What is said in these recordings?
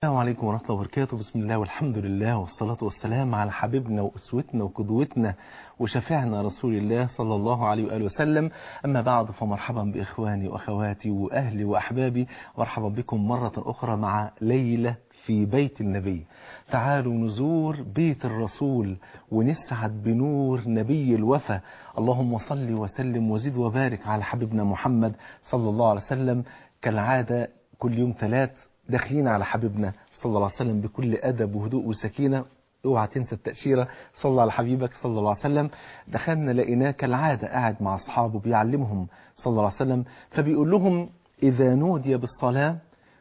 السلام عليكم ورحمة الله وبركاته بسم الله والحمد لله والصلاة والسلام على حبيبنا وأسوتنا وقدوتنا وشفيعنا رسول الله صلى الله عليه وآله وسلم أما بعد فمرحبا بإخواني وأخواتي وأهلي وأحبابي مرحبا بكم مرة أخرى مع ليلة في بيت النبي تعالوا نزور بيت الرسول ونسعد بنور نبي الوفا اللهم صل وسلم وزد وبارك على حبيبنا محمد صلى الله عليه وسلم كالعادة كل يوم ثلاث داخلين على حبيبنا صلى الله عليه وسلم بكل أدب وهدوء وسكينة اوعى تنسى التأشيرة صلى على حبيبك صلى الله عليه وسلم دخلنا لقيناه كالعادة قاعد مع أصحابه بيعلمهم صلى الله عليه وسلم فبيقول لهم إذا نودي بالصلاة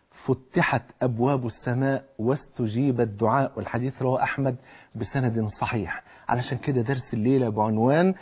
فتحت أبواب السماء واستجيب الدعاء والحديث رواه أحمد بسند صحيح علشان كده درس الليلة بعنوان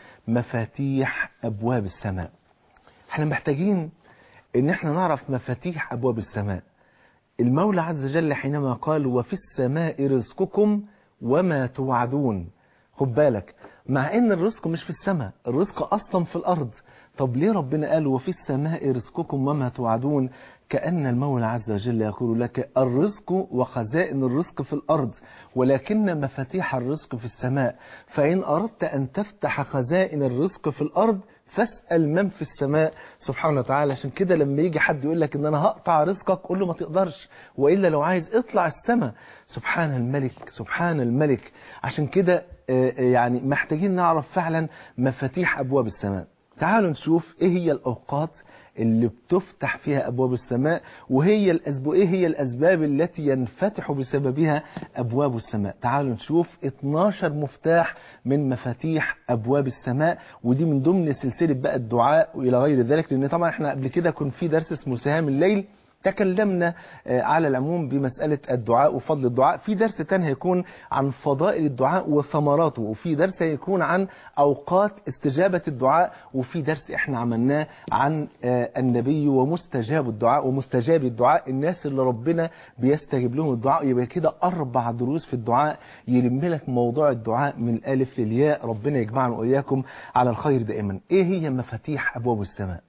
مفاتيح أبواب السماء احنا محتاجين ان احنا نعرف مفاتيح أبواب السماء المولى عز وجل حينما قال وفي السماء رزقكم وما توعدون خد بالك مع ان الرزق مش في السماء الرزق اصلا في الارض طب ليه ربنا قال وفي السماء رزقكم وما توعدون كأن المولى عز وجل يقول لك الرزق وخزائن الرزق في الأرض ولكن مفاتيح الرزق في السماء فإن أردت أن تفتح خزائن الرزق في الأرض فاسأل من في السماء سبحانه وتعالى عشان كده لما يجي حد يقول لك ان انا هقطع رزقك قول له ما تقدرش والا لو عايز اطلع السماء سبحان الملك سبحان الملك عشان كده يعني محتاجين نعرف فعلا مفاتيح ابواب السماء تعالوا نشوف ايه هي الاوقات اللي بتفتح فيها أبواب السماء وهي الأسباب إيه هي الأسباب التي ينفتح بسببها أبواب السماء تعالوا نشوف 12 مفتاح من مفاتيح أبواب السماء ودي من ضمن سلسلة بقى الدعاء وإلى غير ذلك لأن طبعا احنا قبل كده كان في درس اسمه سهام الليل تكلمنا على العموم بمسألة الدعاء وفضل الدعاء في درس تاني هيكون عن فضائل الدعاء وثمراته وفي درس هيكون عن أوقات استجابة الدعاء وفي درس احنا عملناه عن النبي ومستجاب الدعاء ومستجاب الدعاء الناس اللي ربنا بيستجيب لهم الدعاء يبقى كده أربع دروس في الدعاء يلم لك موضوع الدعاء من الألف للياء ربنا يجمعنا وإياكم على الخير دائما إيه هي مفاتيح أبواب السماء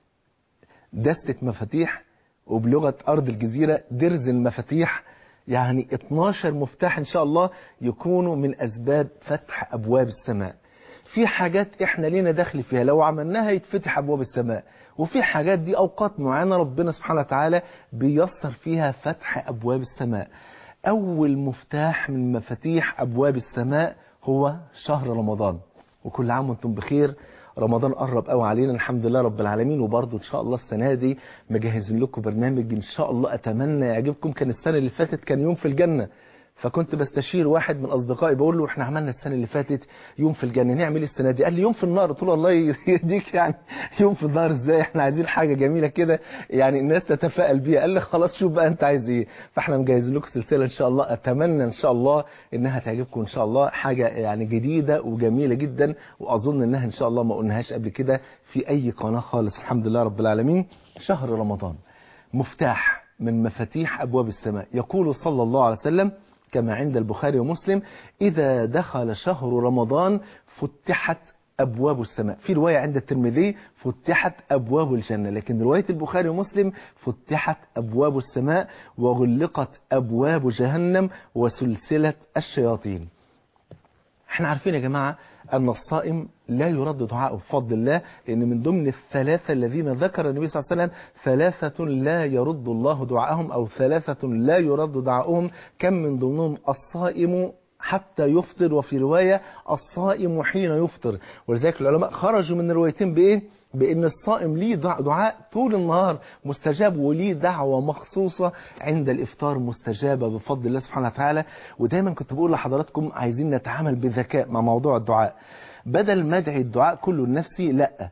دستة مفاتيح وبلغة أرض الجزيرة درز المفاتيح يعني 12 مفتاح إن شاء الله يكونوا من أسباب فتح أبواب السماء في حاجات إحنا لينا دخل فيها لو عملناها يتفتح أبواب السماء وفي حاجات دي أوقات معينة ربنا سبحانه وتعالى بيسر فيها فتح أبواب السماء أول مفتاح من مفاتيح أبواب السماء هو شهر رمضان وكل عام وانتم بخير رمضان قرب قوي علينا الحمد لله رب العالمين وبرضه ان شاء الله السنه دي مجهزين لكم برنامج ان شاء الله اتمنى يعجبكم كان السنه اللي فاتت كان يوم في الجنه فكنت بستشير واحد من اصدقائي بقول له احنا عملنا السنه اللي فاتت يوم في الجنه نعمل ايه السنه دي قال لي يوم في النار قلت له الله يهديك يعني يوم في النار ازاي احنا عايزين حاجه جميله كده يعني الناس تتفائل بيها قال لي خلاص شوف بقى انت عايز ايه فاحنا مجهزين لكم سلسله ان شاء الله اتمنى ان شاء الله انها تعجبكم ان شاء الله حاجه يعني جديده وجميله جدا واظن انها ان شاء الله ما قلناهاش قبل كده في اي قناه خالص الحمد لله رب العالمين شهر رمضان مفتاح من مفاتيح ابواب السماء يقول صلى الله عليه وسلم كما عند البخاري ومسلم إذا دخل شهر رمضان فتحت أبواب السماء في رواية عند الترمذي فتحت أبواب الجنة لكن رواية البخاري ومسلم فتحت أبواب السماء وغلقت أبواب جهنم وسلسلة الشياطين احنا عارفين يا جماعة أن الصائم لا يرد دعاءه بفضل الله لأن من ضمن الثلاثة الذين ذكر النبي صلى الله عليه وسلم ثلاثة لا يرد الله دعاءهم أو ثلاثة لا يرد دعاؤهم كم من ضمنهم الصائم حتى يفطر وفي رواية الصائم حين يفطر ولذلك العلماء خرجوا من الروايتين بإيه؟ بأن الصائم ليه دعاء طول النهار مستجاب وليه دعوة مخصوصة عند الإفطار مستجابة بفضل الله سبحانه وتعالى ودايما كنت بقول لحضراتكم عايزين نتعامل بذكاء مع موضوع الدعاء بدل ما ادعي الدعاء كله لنفسي لا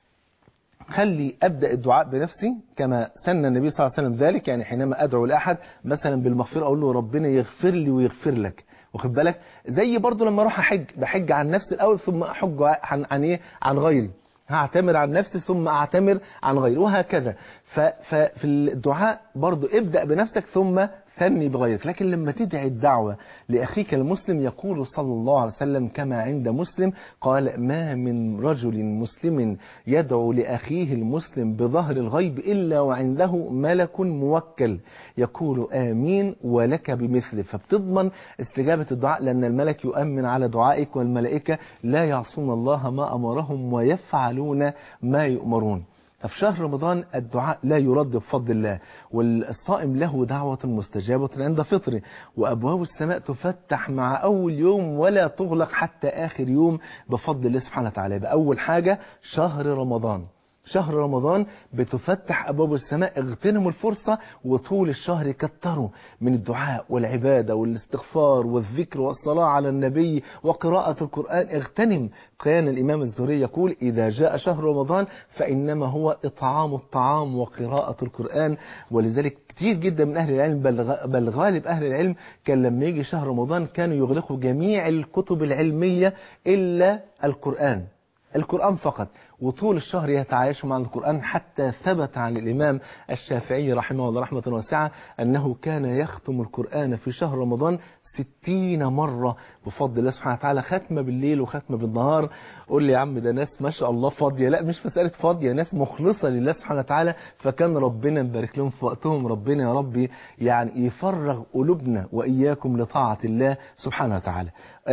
خلي أبدأ الدعاء بنفسي كما سن النبي صلى الله عليه وسلم ذلك يعني حينما أدعو لأحد مثلا بالمغفرة أقول له ربنا يغفر لي ويغفر لك واخد بالك زي برضو لما اروح احج بحج عن نفسي الاول ثم احج عن عن ايه عن غيري هعتمر عن نفسي ثم اعتمر عن غيري وهكذا ففي الدعاء برضو ابدأ بنفسك ثم ثني بغيرك لكن لما تدعي الدعوة لأخيك المسلم يقول صلى الله عليه وسلم كما عند مسلم قال ما من رجل مسلم يدعو لأخيه المسلم بظهر الغيب إلا وعنده ملك موكل يقول آمين ولك بمثله فبتضمن استجابة الدعاء لأن الملك يؤمن على دعائك والملائكة لا يعصون الله ما أمرهم ويفعلون ما يؤمرون ففي شهر رمضان الدعاء لا يرد بفضل الله والصائم له دعوة مستجابة عند فطره وأبواب السماء تفتح مع أول يوم ولا تغلق حتى آخر يوم بفضل الله سبحانه وتعالى بأول حاجة شهر رمضان شهر رمضان بتفتح أبواب السماء اغتنموا الفرصة وطول الشهر كتروا من الدعاء والعبادة والاستغفار والذكر والصلاة على النبي وقراءة القرآن اغتنم كان الإمام الزهري يقول إذا جاء شهر رمضان فإنما هو إطعام الطعام وقراءة القرآن ولذلك كتير جدا من أهل العلم بل, بل غالب أهل العلم كان لما يجي شهر رمضان كانوا يغلقوا جميع الكتب العلمية إلا القرآن القرآن فقط وطول الشهر يتعايش مع القرآن حتى ثبت عن الإمام الشافعي رحمه الله رحمة واسعة أنه كان يختم القرآن في شهر رمضان ستين مرة بفضل الله سبحانه وتعالى ختمة بالليل وختمة بالنهار قول لي يا عم ده ناس ما شاء الله فاضية لا مش مسألة فاضية ناس مخلصة لله سبحانه وتعالى فكان ربنا يبارك لهم في وقتهم ربنا يا ربي يعني يفرغ قلوبنا وإياكم لطاعة الله سبحانه وتعالى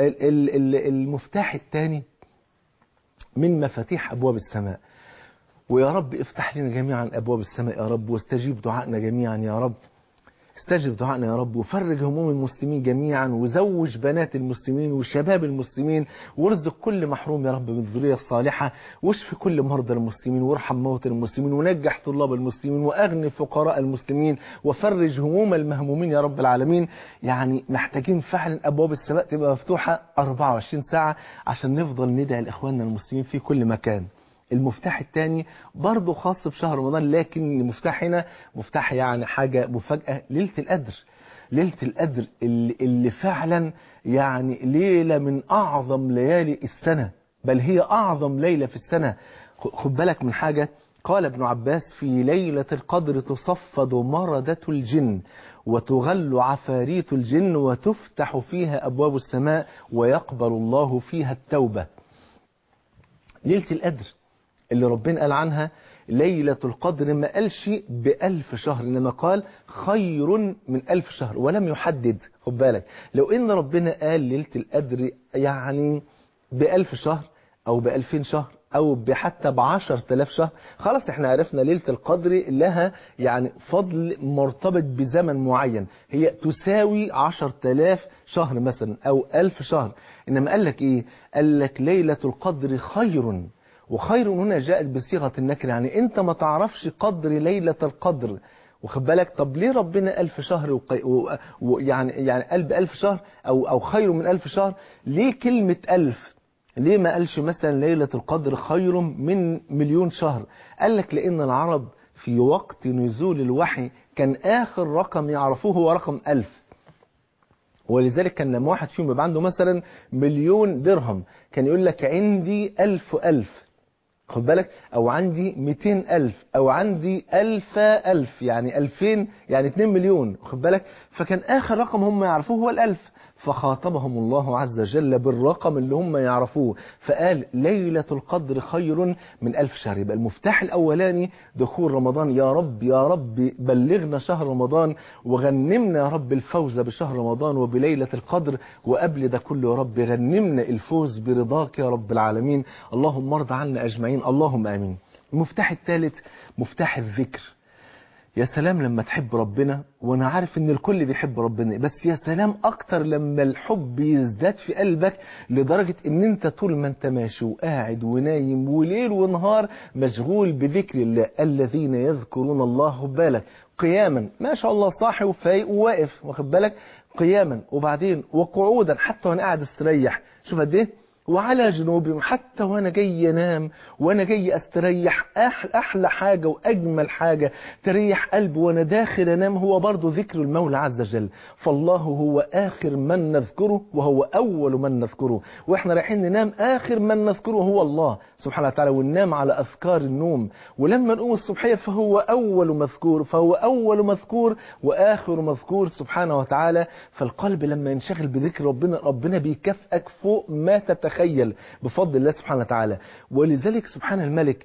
المفتاح الثاني من مفاتيح أبواب السماء ويا رب افتح لنا جميعا أبواب السماء يا رب واستجيب دعائنا جميعا يا رب استجب دعائنا يا رب وفرج هموم المسلمين جميعا وزوج بنات المسلمين وشباب المسلمين وارزق كل محروم يا رب بالذرية الصالحة واشف كل مرضى المسلمين وارحم موتى المسلمين ونجح طلاب المسلمين واغني فقراء المسلمين وفرج هموم المهمومين يا رب العالمين يعني محتاجين فعلا ابواب السماء تبقى مفتوحة 24 ساعة عشان نفضل ندعي لاخواننا المسلمين في كل مكان المفتاح الثاني برضه خاص بشهر رمضان لكن المفتاح هنا مفتاح يعني حاجة مفاجأة ليلة القدر ليلة القدر اللي, اللي فعلا يعني ليلة من أعظم ليالي السنة بل هي أعظم ليلة في السنة خد بالك من حاجة قال ابن عباس في ليلة القدر تصفد مردة الجن وتغل عفاريت الجن وتفتح فيها أبواب السماء ويقبل الله فيها التوبة ليلة القدر اللي ربنا قال عنها ليلة القدر ما قالش بألف شهر إنما قال خير من ألف شهر ولم يحدد خد بالك لو إن ربنا قال ليلة القدر يعني بألف شهر أو بألفين شهر أو بحتى بعشر تلاف شهر خلاص احنا عرفنا ليلة القدر لها يعني فضل مرتبط بزمن معين هي تساوي عشر تلاف شهر مثلا أو ألف شهر إنما قال لك إيه قال لك ليلة القدر خير وخير هنا جاءت بصيغة النكر يعني انت ما تعرفش قدر ليلة القدر واخد بالك طب ليه ربنا ألف شهر وقي... و... و... يعني يعني قال بألف شهر أو أو خير من ألف شهر ليه كلمة ألف ليه ما قالش مثلا ليلة القدر خير من مليون شهر قال لك لأن العرب في وقت نزول الوحي كان آخر رقم يعرفوه هو رقم ألف ولذلك كان لما واحد فيهم يبقى عنده مثلا مليون درهم كان يقول لك عندي ألف ألف خد بالك او عندي 200 ألف او عندي ألف ألف يعني 2000 يعني 2 مليون خد بالك فكان آخر رقم هم يعرفوه هو الألف فخاطبهم الله عز وجل بالرقم اللي هم يعرفوه فقال ليلة القدر خير من ألف شهر يبقى المفتاح الأولاني دخول رمضان يا رب يا رب بلغنا شهر رمضان وغنمنا يا رب الفوز بشهر رمضان وبليلة القدر وقبل ده كله يا رب غنمنا الفوز برضاك يا رب العالمين اللهم ارض عنا أجمعين اللهم آمين المفتاح الثالث مفتاح الذكر يا سلام لما تحب ربنا وانا عارف ان الكل بيحب ربنا بس يا سلام اكتر لما الحب يزداد في قلبك لدرجة ان انت طول ما انت ماشي وقاعد ونايم وليل ونهار مشغول بذكر الله الذين يذكرون الله بالك قياما ما شاء الله صاحي وفايق وواقف واخد بالك قياما وبعدين وقعودا حتى وانا قاعد استريح شوف قد ايه وعلى جنوبهم حتى وانا جاي انام وانا جاي استريح أحلى, احلى حاجه واجمل حاجه تريح قلبي وانا داخل انام هو برضه ذكر المولى عز وجل فالله هو اخر من نذكره وهو اول من نذكره واحنا رايحين ننام اخر من نذكره هو الله سبحانه وتعالى وننام على اذكار النوم ولما نقوم الصبحيه فهو اول مذكور فهو اول مذكور واخر مذكور سبحانه وتعالى فالقلب لما ينشغل بذكر ربنا ربنا بيكافئك فوق ما تتخيل بفضل الله سبحانه وتعالى ولذلك سبحان الملك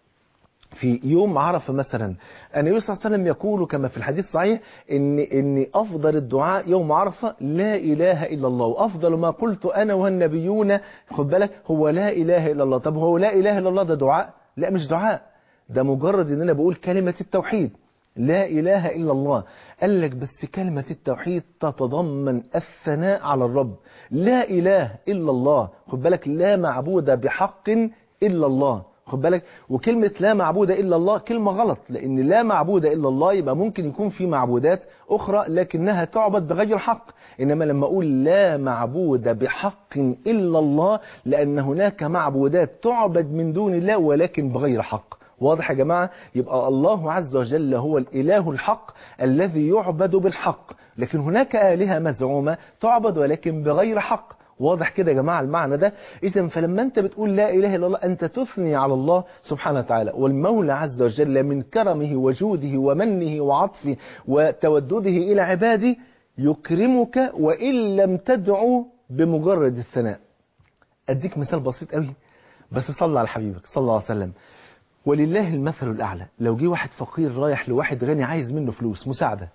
في يوم عرفه مثلا النبي صلى الله عليه وسلم يقول كما في الحديث الصحيح ان ان افضل الدعاء يوم عرفه لا اله الا الله وافضل ما قلت انا والنبيون خد بالك هو لا اله الا الله طب هو لا اله الا الله ده دعاء لا مش دعاء ده مجرد ان انا بقول كلمه التوحيد لا إله إلا الله قال لك بس كلمة التوحيد تتضمن الثناء على الرب لا إله إلا الله خد بالك لا معبود بحق إلا الله خد بالك وكلمة لا معبود إلا الله كلمة غلط لأن لا معبود إلا الله يبقى ممكن يكون في معبودات أخرى لكنها تعبد بغير حق إنما لما أقول لا معبود بحق إلا الله لأن هناك معبودات تعبد من دون الله ولكن بغير حق واضح يا جماعة يبقى الله عز وجل هو الإله الحق الذي يعبد بالحق لكن هناك آلهة مزعومة تعبد ولكن بغير حق واضح كده يا جماعة المعنى ده إذا فلما أنت بتقول لا إله إلا الله أنت تثني على الله سبحانه وتعالى والمولى عز وجل من كرمه وجوده ومنه وعطفه وتودده إلى عباده يكرمك وإن لم تدعو بمجرد الثناء أديك مثال بسيط قوي بس صلى على حبيبك صلى الله عليه وسلم ولله المثل الأعلى لو جه واحد فقير رايح لواحد غني عايز منه فلوس مساعدة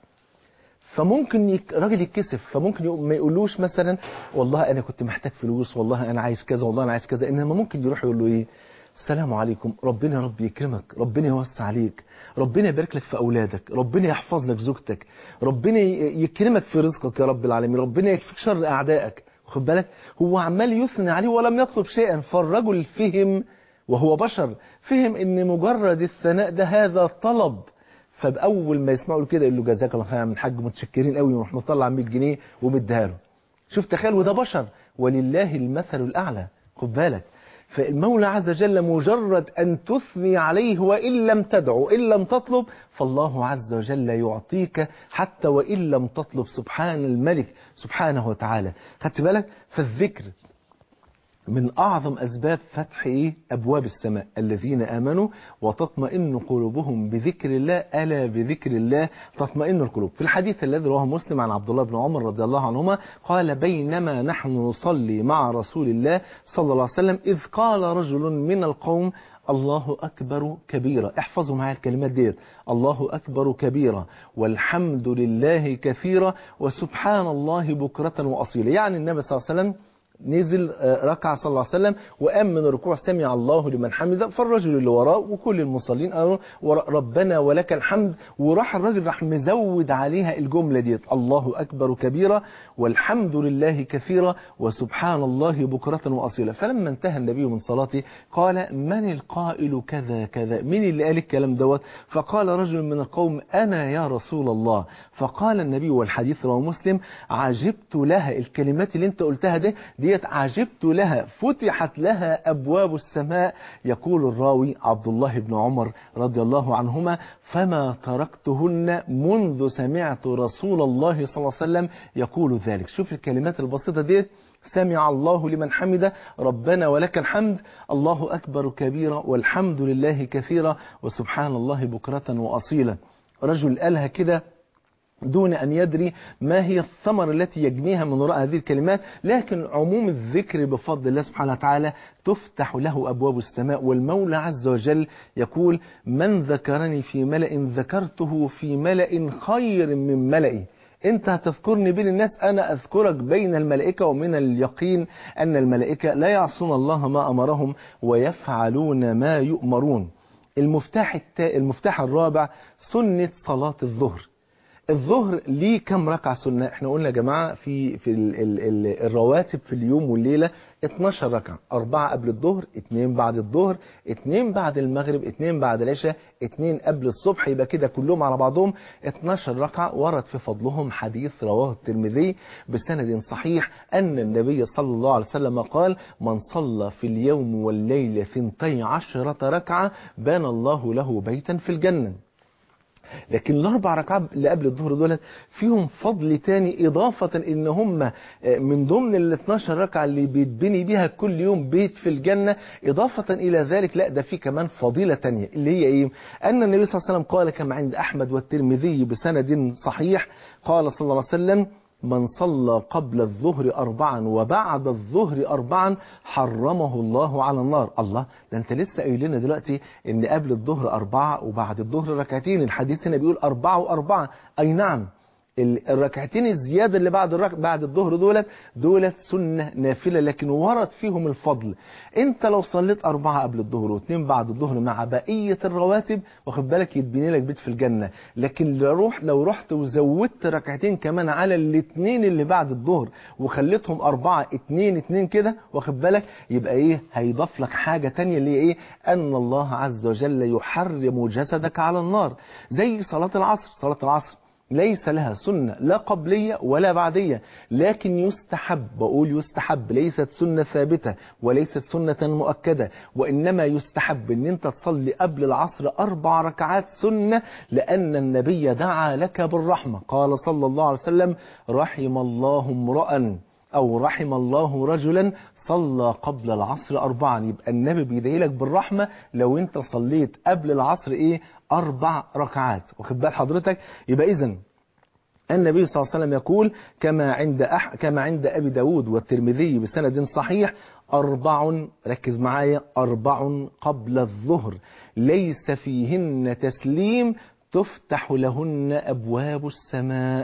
فممكن يك... راجل يتكسف فممكن يق... ما يقولوش مثلا والله أنا كنت محتاج فلوس والله أنا عايز كذا والله أنا عايز كذا إنما ممكن يروح يقول له إيه السلام عليكم ربنا يا رب يكرمك ربنا يوسع عليك ربنا يبارك لك في أولادك ربنا يحفظ لك زوجتك ربنا يكرمك في رزقك يا رب العالمين ربنا يكفيك شر أعدائك خد بالك هو عمال يثني عليه ولم يطلب شيئا فالرجل فهم وهو بشر فهم ان مجرد الثناء ده هذا طلب فبأول ما يسمعوا كده يقول له جزاك الله خير من حاج متشكرين قوي ونروح مطلع 100 جنيه ومديها له شوف تخيل وده بشر ولله المثل الأعلى خد بالك فالمولى عز وجل مجرد أن تثني عليه وإن لم تدعو إن لم تطلب فالله عز وجل يعطيك حتى وإن لم تطلب سبحان الملك سبحانه وتعالى خدت بالك فالذكر من أعظم أسباب فتح إيه؟ أبواب السماء الذين آمنوا وتطمئن قلوبهم بذكر الله ألا بذكر الله تطمئن القلوب في الحديث الذي رواه مسلم عن عبد الله بن عمر رضي الله عنهما قال بينما نحن نصلي مع رسول الله صلى الله عليه وسلم إذ قال رجل من القوم الله أكبر كبيرا احفظوا معايا الكلمات ديت الله أكبر كبيرا والحمد لله كثيرا وسبحان الله بكرة وأصيلا يعني النبي صلى الله عليه وسلم نزل ركع صلى الله عليه وسلم وقام من الركوع سمع الله لمن حمده فالرجل اللي وراه وكل المصلين قالوا ربنا ولك الحمد وراح الراجل راح مزود عليها الجملة ديت الله أكبر كبيرا والحمد لله كثيرا وسبحان الله بكرة وأصيلا فلما انتهى النبي من صلاته قال من القائل كذا كذا من اللي قال الكلام دوت فقال رجل من القوم أنا يا رسول الله فقال النبي والحديث رواه مسلم عجبت لها الكلمات اللي انت قلتها ده دي ديت عجبت لها فتحت لها أبواب السماء يقول الراوي عبد الله بن عمر رضي الله عنهما فما تركتهن منذ سمعت رسول الله صلى الله عليه وسلم يقول ذلك شوف الكلمات البسيطة ديت سمع الله لمن حمده ربنا ولك الحمد الله أكبر كبيرا والحمد لله كثيرا وسبحان الله بكرة وأصيلا رجل قالها كده دون أن يدري ما هي الثمرة التي يجنيها من وراء هذه الكلمات لكن عموم الذكر بفضل الله سبحانه وتعالى تفتح له أبواب السماء والمولى عز وجل يقول من ذكرني في ملأ ذكرته في ملأ خير من ملئي انت هتذكرني بين الناس انا اذكرك بين الملائكة ومن اليقين ان الملائكة لا يعصون الله ما امرهم ويفعلون ما يؤمرون المفتاح, التا... المفتاح الرابع سنة صلاة الظهر الظهر ليه كم ركعة سنة احنا قلنا يا جماعة في في ال ال ال الرواتب في اليوم والليلة 12 ركعة أربعة قبل الظهر اثنين بعد الظهر اثنين بعد المغرب اثنين بعد العشاء اثنين قبل الصبح يبقى كده كلهم على بعضهم 12 ركعة ورد في فضلهم حديث رواه الترمذي بسند صحيح أن النبي صلى الله عليه وسلم قال من صلى في اليوم والليلة ثنتي عشرة ركعة بان الله له بيتا في الجنة لكن الاربع ركعات اللي قبل الظهر دول فيهم فضل تاني اضافه ان هم من ضمن ال 12 ركعه اللي بيتبني بيها كل يوم بيت في الجنه اضافه الى ذلك لا ده في كمان فضيله تانية اللي هي ايه ان النبي صلى الله عليه وسلم قال كما عند احمد والترمذي بسند صحيح قال صلى الله عليه وسلم من صلى قبل الظهر أربعا وبعد الظهر أربعا حرمه الله على النار الله ده أنت لسه قايل لنا دلوقتي إن قبل الظهر أربعة وبعد الظهر ركعتين الحديث هنا بيقول أربعة وأربعة أي نعم الركعتين الزيادة اللي بعد الرك... بعد الظهر دولت دولت سنة نافلة لكن ورد فيهم الفضل انت لو صليت أربعة قبل الظهر واثنين بعد الظهر مع بقية الرواتب واخد بالك يتبني لك بيت في الجنة لكن لو رحت لو رحت وزودت ركعتين كمان على الاثنين اللي بعد الظهر وخليتهم أربعة اتنين اتنين كده واخد بالك يبقى ايه هيضاف لك حاجة تانية اللي هي ايه أن الله عز وجل يحرم جسدك على النار زي صلاة العصر صلاة العصر ليس لها سنة لا قبلية ولا بعدية لكن يستحب بقول يستحب ليست سنة ثابتة وليست سنة مؤكدة وإنما يستحب أن أنت تصلي قبل العصر أربع ركعات سنة لأن النبي دعا لك بالرحمة قال صلى الله عليه وسلم رحم الله امرأ أو رحم الله رجلا صلى قبل العصر أربعا يبقى النبي بيدعي لك بالرحمة لو أنت صليت قبل العصر إيه أربع ركعات واخد بال حضرتك يبقى إذن النبي صلى الله عليه وسلم يقول كما عند أح كما عند أبي داود والترمذي بسند صحيح أربع ركز معايا أربع قبل الظهر ليس فيهن تسليم تفتح لهن أبواب السماء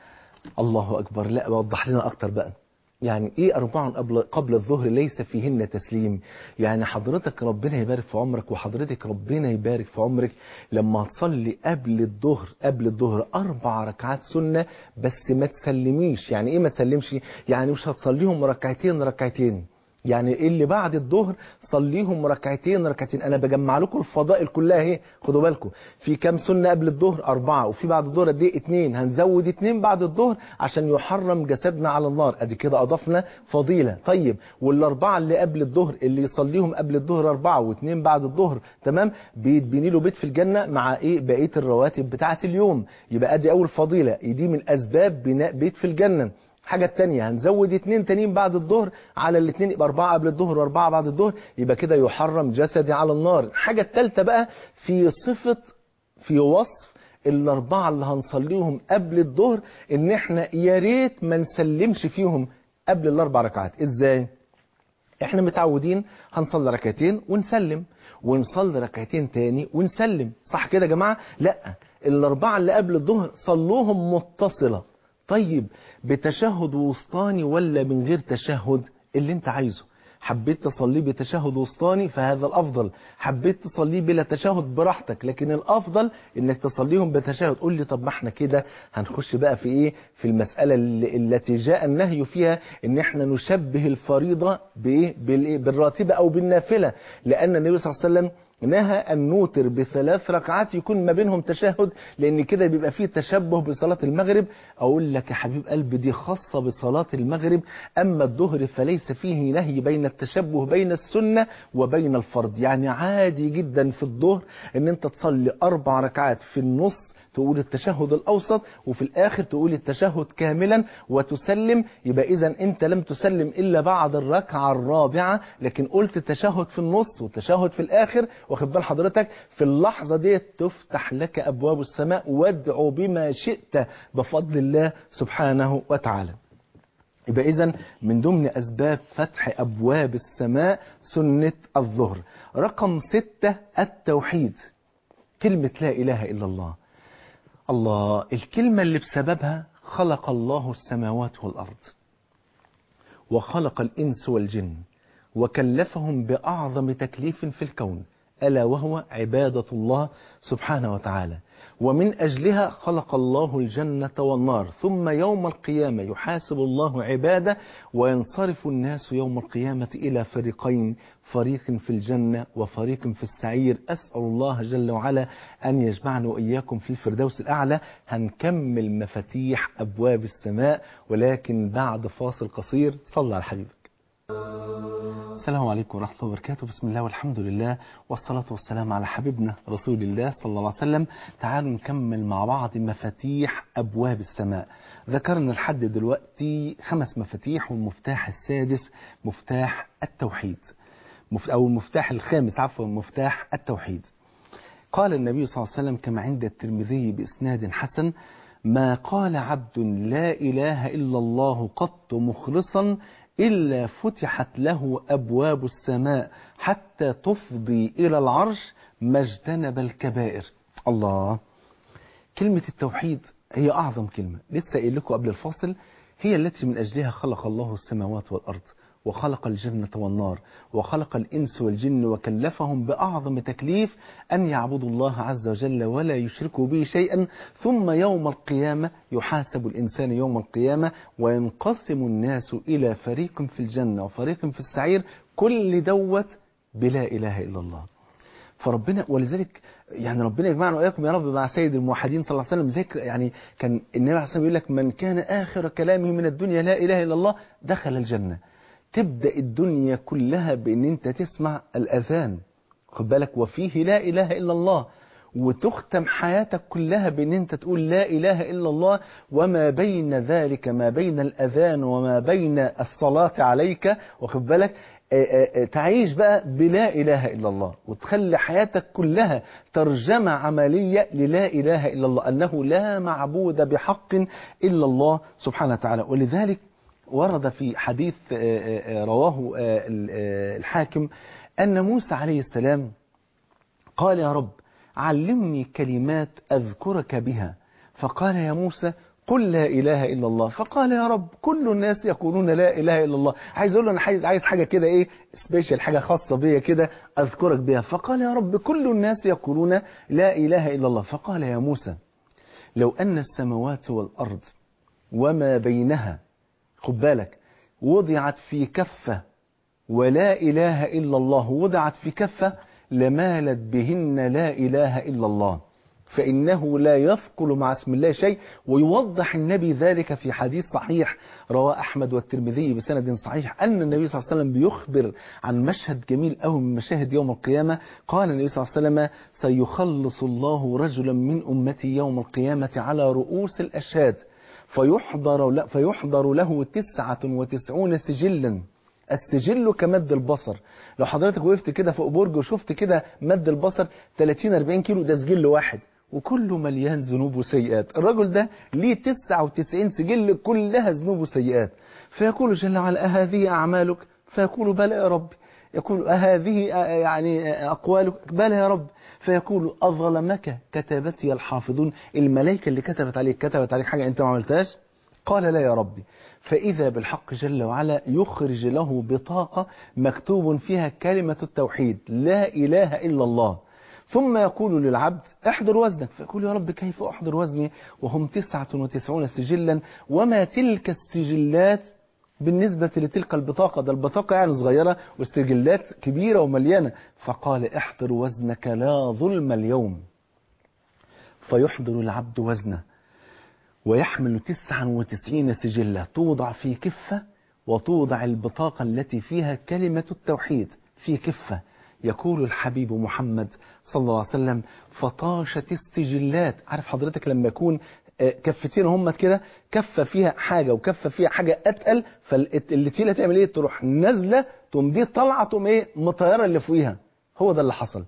الله أكبر لا وضح لنا أكتر بقى يعني ايه أربع قبل, قبل الظهر ليس فيهن تسليم يعني حضرتك ربنا يبارك في عمرك وحضرتك ربنا يبارك في عمرك لما تصلي قبل الظهر قبل الظهر أربع ركعات سنة بس ما تسلميش يعني ايه ما تسلمش يعني مش هتصليهم ركعتين ركعتين يعني اللي بعد الظهر صليهم ركعتين ركعتين انا بجمع لكم الفضائل كلها اهي خدوا بالكم في كام سنه قبل الظهر اربعه وفي بعد الظهر قد ايه اثنين هنزود اثنين بعد الظهر عشان يحرم جسدنا على النار ادي كده اضفنا فضيله طيب والاربعه اللي قبل الظهر اللي يصليهم قبل الظهر اربعه واثنين بعد الظهر تمام بيتبني له بيت في الجنه مع ايه بقيه الرواتب بتاعه اليوم يبقى ادي اول فضيله دي من اسباب بناء بيت في الجنه الحاجة التانية هنزود اتنين تانيين بعد الظهر على الاتنين يبقى أربعة قبل الظهر وأربعة بعد الظهر يبقى كده يحرم جسدي على النار الحاجة التالتة بقى في صفة في وصف الأربعة اللي هنصليهم قبل الظهر إن إحنا يا ريت ما نسلمش فيهم قبل الأربع ركعات إزاي؟ إحنا متعودين هنصلي ركعتين ونسلم ونصلي ركعتين تاني ونسلم صح كده يا جماعة؟ لأ الأربعة اللي قبل الظهر صلوهم متصلة طيب بتشهد وسطاني ولا من غير تشهد اللي انت عايزه حبيت تصليه بتشهد وسطاني فهذا الافضل حبيت تصليه بلا تشهد براحتك لكن الافضل انك تصليهم بتشهد قول لي طب ما احنا كده هنخش بقى في ايه في المساله التي جاء النهي فيها ان احنا نشبه الفريضه بايه بالراتبه او بالنافله لان النبي صلى الله عليه وسلم نهى أن نوتر بثلاث ركعات يكون ما بينهم تشهد لأن كده بيبقى فيه تشبه بصلاة المغرب أقول لك يا حبيب قلبي دي خاصة بصلاة المغرب أما الظهر فليس فيه نهي بين التشبه بين السنة وبين الفرض يعني عادي جدا في الظهر أن أنت تصلي أربع ركعات في النص تقول التشهد الأوسط وفي الآخر تقول التشهد كاملا وتسلم يبقى إذا أنت لم تسلم إلا بعد الركعة الرابعة لكن قلت التشهد في النص والتشهد في الآخر واخد بال حضرتك في اللحظة دي تفتح لك أبواب السماء وادعو بما شئت بفضل الله سبحانه وتعالى يبقى إذا من ضمن أسباب فتح أبواب السماء سنة الظهر رقم ستة التوحيد كلمة لا إله إلا الله الله الكلمة اللي بسببها خلق الله السماوات والأرض وخلق الإنس والجن وكلفهم بأعظم تكليف في الكون ألا وهو عبادة الله سبحانه وتعالى ومن أجلها خلق الله الجنة والنار ثم يوم القيامة يحاسب الله عباده وينصرف الناس يوم القيامة إلى فريقين فريق في الجنة وفريق في السعير أسأل الله جل وعلا أن يجمعنا وإياكم في الفردوس الأعلى هنكمل مفاتيح أبواب السماء ولكن بعد فاصل قصير صلى على حبيبك السلام عليكم ورحمة الله وبركاته بسم الله والحمد لله والصلاة والسلام على حبيبنا رسول الله صلى الله عليه وسلم تعالوا نكمل مع بعض مفاتيح أبواب السماء ذكرنا لحد دلوقتي خمس مفاتيح والمفتاح السادس مفتاح التوحيد أو المفتاح الخامس عفوا مفتاح التوحيد قال النبي صلى الله عليه وسلم كما عند الترمذي بإسناد حسن ما قال عبد لا إله إلا الله قط مخلصا إلا فتحت له أبواب السماء حتى تفضي إلى العرش ما اجتنب الكبائر الله كلمة التوحيد هي أعظم كلمة لسه قايل لكم قبل الفاصل هي التي من أجلها خلق الله السماوات والأرض وخلق الجنة والنار وخلق الإنس والجن وكلفهم بأعظم تكليف أن يعبدوا الله عز وجل ولا يشركوا به شيئا ثم يوم القيامة يحاسب الإنسان يوم القيامة وينقسم الناس إلى فريق في الجنة وفريق في السعير كل دوت بلا إله إلا الله فربنا ولذلك يعني ربنا يجمعنا واياكم يا رب مع سيد الموحدين صلى الله عليه وسلم ذكر يعني كان النبي عليه الصلاه والسلام يقول لك من كان اخر كلامه من الدنيا لا اله الا الله دخل الجنه تبدأ الدنيا كلها بأن أنت تسمع الأذان خد بالك وفيه لا إله إلا الله وتختم حياتك كلها بأن أنت تقول لا إله إلا الله وما بين ذلك ما بين الأذان وما بين الصلاة عليك واخد بالك تعيش بقى بلا إله إلا الله وتخلي حياتك كلها ترجمة عملية للا إله إلا الله أنه لا معبود بحق إلا الله سبحانه وتعالى ولذلك ورد في حديث رواه الحاكم أن موسى عليه السلام قال يا رب علمني كلمات أذكرك بها فقال يا موسى قل لا إله إلا الله فقال يا رب كل الناس يقولون لا إله إلا الله عايز أقول له أنا عايز عايز حاجة كده إيه سبيشال حاجة خاصة بيا كده أذكرك بها فقال يا رب كل الناس يقولون لا إله إلا الله فقال يا موسى لو أن السماوات والأرض وما بينها خد بالك وضعت في كفة ولا إله إلا الله وضعت في كفة لمالت بهن لا إله إلا الله فإنه لا يثقل مع اسم الله شيء ويوضح النبي ذلك في حديث صحيح رواه أحمد والترمذي بسند صحيح أن النبي صلى الله عليه وسلم بيخبر عن مشهد جميل أوي من مشاهد يوم القيامة قال النبي صلى الله عليه وسلم سيخلص الله رجلا من أمتي يوم القيامة على رؤوس الأشهاد فيحضر, له فيحضر له تسعة وتسعون سجلا السجل كمد البصر لو حضرتك وقفت كده فوق برج وشفت كده مد البصر 30-40 كيلو ده سجل واحد وكله مليان ذنوب وسيئات الرجل ده ليه 99 سجل كلها ذنوب وسيئات فيقول جل وعلا أهذه أعمالك فيقول بلى يا رب يقول أهذه يعني أقوالك بلى يا رب فيقول أظلمك كتابتي الحافظون الملائكة اللي كتبت عليك كتبت عليك حاجة أنت ما عملتهاش قال لا يا ربي فإذا بالحق جل وعلا يخرج له بطاقة مكتوب فيها كلمة التوحيد لا إله إلا الله ثم يقول للعبد احضر وزنك فيقول يا رب كيف أحضر وزني وهم تسعة وتسعون سجلا وما تلك السجلات بالنسبة لتلك البطاقة ده البطاقة يعني صغيرة والسجلات كبيرة ومليانة فقال احضر وزنك لا ظلم اليوم فيحضر العبد وزنه ويحمل تسعا وتسعين سجلة توضع في كفة وتوضع البطاقة التي فيها كلمة التوحيد في كفة يقول الحبيب محمد صلى الله عليه وسلم فطاشت السجلات عارف حضرتك لما يكون كفتين هم كده كفة فيها حاجة وكفة فيها حاجة أتقل فاللي تقيلة تعمل ايه تروح نازلة تقوم دي طالعة تقوم ايه مطيرة اللي فوقيها هو ده اللي حصل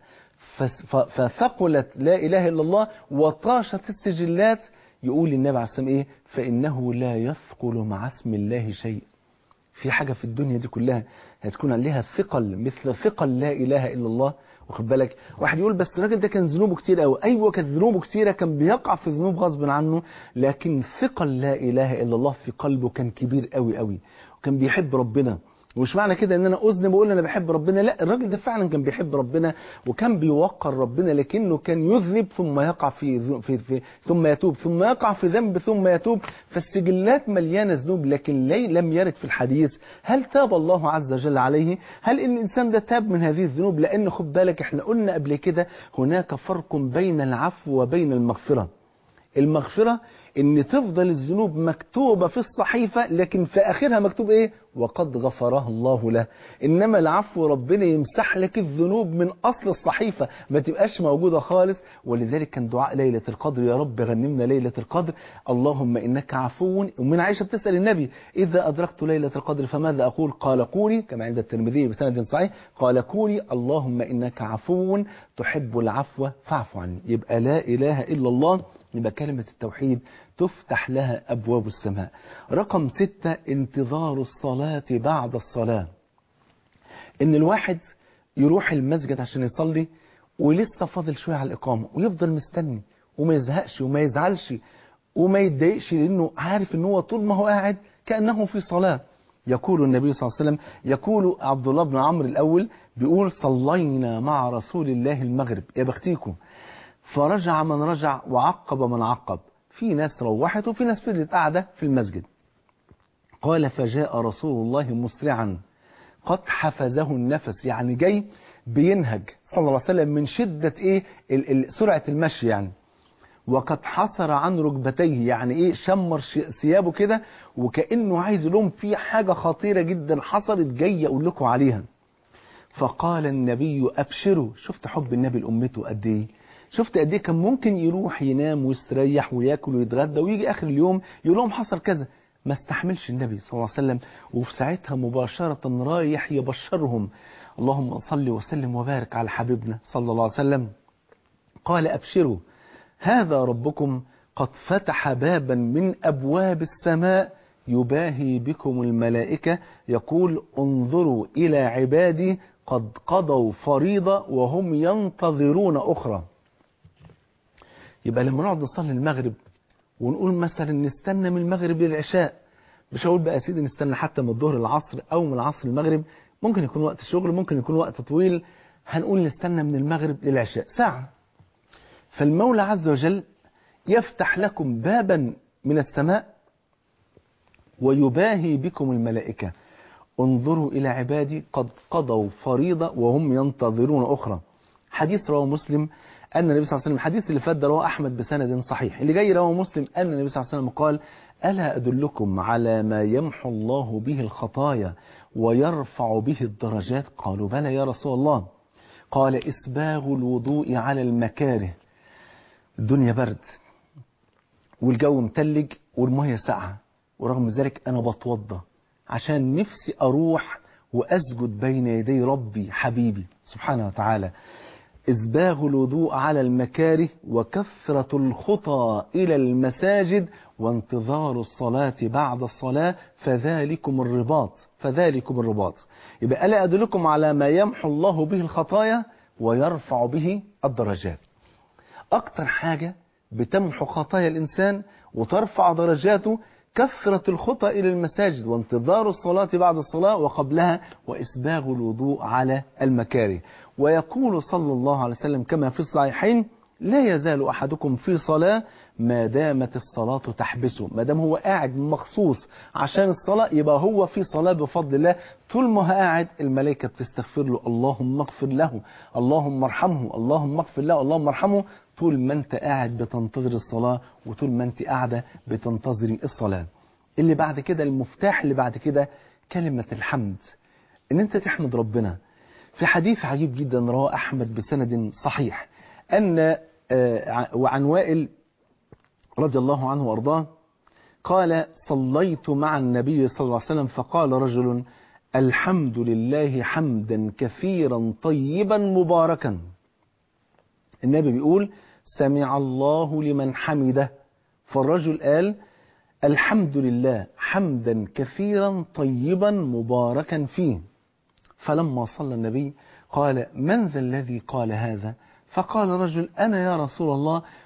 فثقلت لا إله إلا الله وطاشت السجلات يقول النبي عليه الصلاة ايه فإنه لا يثقل مع اسم الله شيء في حاجة في الدنيا دي كلها هتكون عليها ثقل مثل ثقل لا إله إلا الله واخد بالك واحد يقول بس الراجل ده كان ذنوبه كتير قوي ايوه كانت ذنوبه كتيره كان بيقع في ذنوب غصب عنه لكن ثقل لا اله الا الله في قلبه كان كبير قوي قوي وكان بيحب ربنا ومش معنى كده ان انا اذنب واقول انا بحب ربنا لا الراجل ده فعلا كان بيحب ربنا وكان بيوقر ربنا لكنه كان يذنب ثم يقع في, في, في ثم يتوب ثم يقع في ذنب ثم يتوب فالسجلات مليانه ذنوب لكن لي لم يرد في الحديث هل تاب الله عز وجل عليه هل ان الانسان ده تاب من هذه الذنوب لان خد بالك احنا قلنا قبل كده هناك فرق بين العفو وبين المغفره المغفرة ان تفضل الذنوب مكتوبة في الصحيفة لكن في اخرها مكتوب ايه وقد غفرها الله له انما العفو ربنا يمسح لك الذنوب من اصل الصحيفة ما تبقاش موجودة خالص ولذلك كان دعاء ليلة القدر يا رب غنمنا ليلة القدر اللهم انك عفو ومن عائشة بتسأل النبي اذا ادركت ليلة القدر فماذا اقول قال قولي كما عند الترمذي بسند صحيح قال قولي اللهم انك عفو تحب العفو فاعف عني يبقى لا اله الا الله يبقى كلمة التوحيد تفتح لها أبواب السماء رقم ستة انتظار الصلاة بعد الصلاة إن الواحد يروح المسجد عشان يصلي ولسه فاضل شوية على الإقامة ويفضل مستني وما يزهقش وما يزعلش وما يتضايقش لأنه عارف إن هو طول ما هو قاعد كأنه في صلاة يقول النبي صلى الله عليه وسلم يقول عبد الله بن عمرو الأول بيقول صلينا مع رسول الله المغرب يا بختيكم فرجع من رجع وعقب من عقب في ناس روحت وفي ناس فضلت قاعدة في المسجد قال فجاء رسول الله مسرعا قد حفزه النفس يعني جاي بينهج صلى الله عليه وسلم من شدة ايه ال ال سرعة المشي يعني وقد حصر عن ركبتيه يعني ايه شمر ثيابه كده وكأنه عايز لهم في حاجة خطيرة جدا حصلت جاي اقول لكم عليها فقال النبي ابشروا شفت حب النبي لامته قد ايه شفت قد ايه كان ممكن يروح ينام ويستريح وياكل ويتغدى ويجي اخر اليوم يقول لهم حصل كذا ما استحملش النبي صلى الله عليه وسلم وفي ساعتها مباشرة رايح يبشرهم اللهم صل وسلم وبارك على حبيبنا صلى الله عليه وسلم قال أبشروا هذا ربكم قد فتح بابا من أبواب السماء يباهي بكم الملائكة يقول انظروا إلى عبادي قد قضوا فريضة وهم ينتظرون أخرى يبقى لما نقعد نصلي المغرب ونقول مثلا نستنى من المغرب للعشاء مش هقول بقى يا سيدي نستنى حتى من الظهر للعصر او من العصر للمغرب ممكن يكون وقت الشغل ممكن يكون وقت طويل هنقول نستنى من المغرب للعشاء ساعة فالمولى عز وجل يفتح لكم بابا من السماء ويباهي بكم الملائكة انظروا إلى عبادي قد قضوا فريضة وهم ينتظرون أخرى حديث رواه مسلم أن النبي صلى الله عليه وسلم الحديث اللي فات ده رواه أحمد بسند صحيح اللي جاي رواه مسلم أن النبي صلى الله عليه وسلم قال ألا أدلكم على ما يمحو الله به الخطايا ويرفع به الدرجات قالوا بلى يا رسول الله قال إسباغ الوضوء على المكاره الدنيا برد والجو متلج والمية ساقعة ورغم ذلك أنا بتوضى عشان نفسي أروح وأسجد بين يدي ربي حبيبي سبحانه وتعالى إسباغ الوضوء على المكاره وكثرة الخطى إلى المساجد وانتظار الصلاة بعد الصلاة فذلكم الرباط فذلكم الرباط يبقى ألا أدلكم على ما يمحو الله به الخطايا ويرفع به الدرجات أكتر حاجة بتمحو خطايا الإنسان وترفع درجاته كثرة الخطى إلى المساجد وانتظار الصلاة بعد الصلاة وقبلها وإسباغ الوضوء على المكاره ويقول صلى الله عليه وسلم كما في الصحيحين لا يزال أحدكم في صلاة ما دامت الصلاة تحبسه ما دام هو قاعد مخصوص عشان الصلاة يبقى هو في صلاة بفضل الله طول ما هو قاعد الملائكة بتستغفر له اللهم اغفر له اللهم ارحمه اللهم اغفر له اللهم ارحمه طول ما انت قاعد بتنتظر الصلاة وطول ما انت قاعدة بتنتظري الصلاة اللي بعد كده المفتاح اللي بعد كده كلمة الحمد ان انت تحمد ربنا في حديث عجيب جدا رواه أحمد بسند صحيح أن وعن وائل رضي الله عنه وأرضاه قال صليت مع النبي صلى الله عليه وسلم فقال رجل الحمد لله حمدا كثيرا طيبا مباركا النبي بيقول سمع الله لمن حمده فالرجل قال الحمد لله حمدا كثيرا طيبا مباركا فيه فلما صلى النبي قال من ذا الذي قال هذا فقال رجل أنا يا رسول الله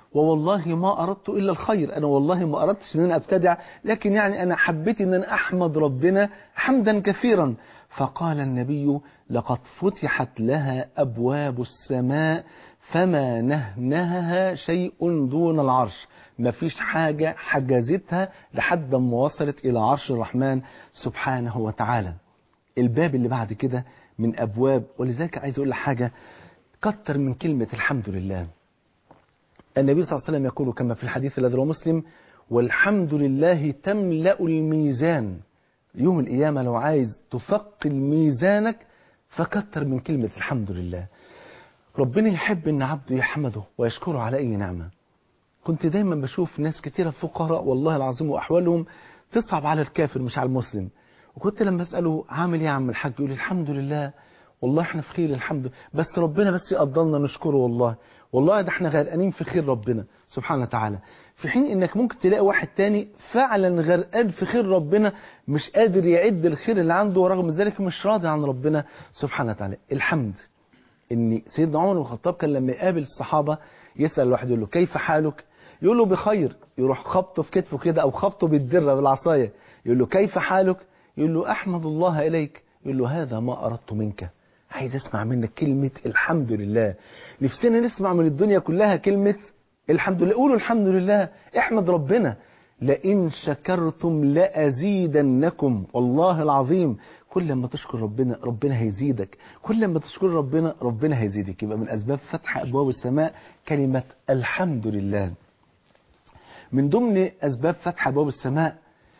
ووالله ما أردت إلا الخير أنا والله ما أردتش أن أنا أبتدع لكن يعني أنا حبيت أن أنا أحمد ربنا حمدا كثيرا فقال النبي لقد فتحت لها أبواب السماء فما نهنهها شيء دون العرش ما فيش حاجة حجزتها لحد ما وصلت إلى عرش الرحمن سبحانه وتعالى الباب اللي بعد كده من أبواب ولذلك عايز أقول لك حاجة كتر من كلمة الحمد لله النبي صلى الله عليه وسلم يقول كما في الحديث الذي رواه مسلم والحمد لله تملأ الميزان يوم القيامة لو عايز تثقل ميزانك فكتر من كلمة الحمد لله ربنا يحب ان عبده يحمده ويشكره على اي نعمة كنت دايما بشوف ناس كتيرة فقراء والله العظيم واحوالهم تصعب على الكافر مش على المسلم وكنت لما اساله عامل ايه يا عم الحاج يقول لي الحمد لله والله احنا في خير الحمد لله بس ربنا بس يقدرنا نشكره والله والله ده احنا غرقانين في خير ربنا سبحانه وتعالى في حين انك ممكن تلاقي واحد تاني فعلا غرقان في خير ربنا مش قادر يعد الخير اللي عنده ورغم ذلك مش راضي عن ربنا سبحانه وتعالى الحمد ان سيدنا عمر بن الخطاب كان لما يقابل الصحابه يسال الواحد يقول له كيف حالك يقول له بخير يروح خبطه في كتفه كده او خبطه بالدره بالعصايه يقول له كيف حالك يقول له احمد الله اليك يقول له هذا ما اردت منك عايز اسمع منك كلمه الحمد لله نفسنا نسمع من الدنيا كلها كلمه الحمد لله قولوا الحمد لله احمد ربنا لئن شكرتم لأزيدنكم والله العظيم كل ما تشكر ربنا ربنا هيزيدك كل ما تشكر ربنا ربنا هيزيدك يبقى من أسباب فتح أبواب السماء كلمة الحمد لله من ضمن أسباب فتح أبواب السماء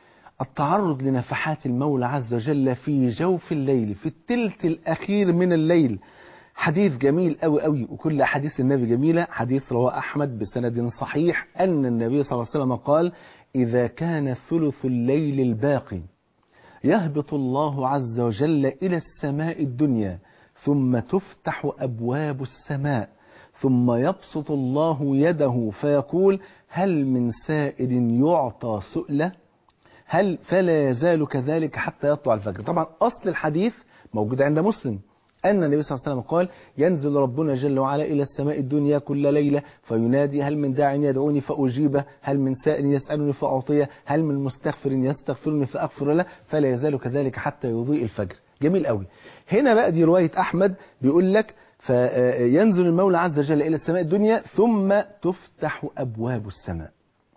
التعرض لنفحات المولى عز وجل في جوف الليل في التلت الأخير من الليل حديث جميل قوي قوي وكل أحاديث النبي جميلة حديث رواه أحمد بسند صحيح أن النبي صلى الله عليه وسلم قال إذا كان ثلث الليل الباقي يهبط الله عز وجل إلى السماء الدنيا ثم تفتح أبواب السماء ثم يبسط الله يده فيقول هل من سائل يعطى سؤله هل فلا يزال كذلك حتى يطلع الفجر طبعا أصل الحديث موجود عند مسلم أن النبي صلى الله عليه وسلم قال ينزل ربنا جل وعلا إلى السماء الدنيا كل ليلة فينادي هل من داع يدعوني فأجيبه هل من سائل يسألني فأعطيه هل من مستغفر يستغفرني فأغفر له فلا يزال كذلك حتى يضيء الفجر جميل قوي هنا بقى دي رواية أحمد بيقول لك فينزل المولى عز وجل إلى السماء الدنيا ثم تفتح أبواب السماء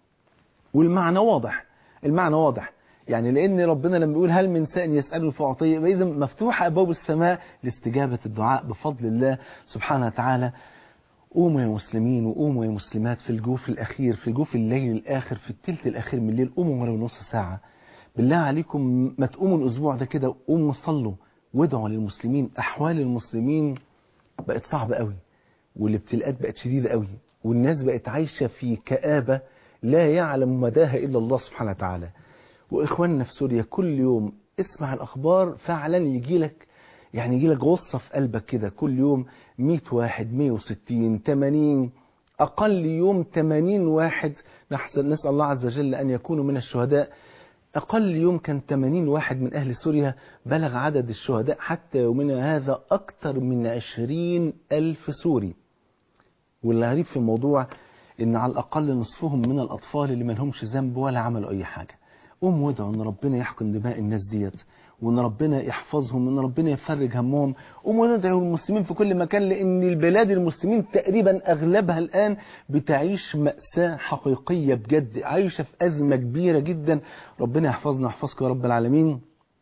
والمعنى واضح المعنى واضح يعني لأن ربنا لما بيقول هل من سائل يسأله فأعطيه فإذا مفتوحة أبواب السماء لاستجابة الدعاء بفضل الله سبحانه وتعالى قوموا يا مسلمين وقوموا يا مسلمات في الجوف الأخير في جوف الليل الآخر في التلت الأخير من الليل قوموا ولو نص ساعة بالله عليكم ما تقوموا الأسبوع ده كده قوموا صلوا وادعوا للمسلمين أحوال المسلمين بقت صعبة قوي والابتلاءات بقت شديدة قوي والناس بقت عايشة في كآبة لا يعلم مداها إلا الله سبحانه وتعالى واخواننا في سوريا كل يوم اسمع الاخبار فعلا يجي لك يعني يجي لك غصه في قلبك كده كل يوم 100 واحد 160 80 اقل يوم 80 واحد نحسن نسال الله عز وجل ان يكونوا من الشهداء اقل يوم كان 80 واحد من اهل سوريا بلغ عدد الشهداء حتى يومنا هذا اكثر من 20 الف سوري والغريب في الموضوع ان على الاقل نصفهم من الاطفال اللي ما لهمش ذنب ولا عملوا اي حاجه قوم وادعوا ان ربنا يحقن دماء الناس ديت وان ربنا يحفظهم وان ربنا يفرج همهم قوم وندعوا المسلمين في كل مكان لان البلاد المسلمين تقريبا اغلبها الان بتعيش مأساة حقيقية بجد عايشة في ازمة كبيرة جدا ربنا يحفظنا ويحفظكم يا رب العالمين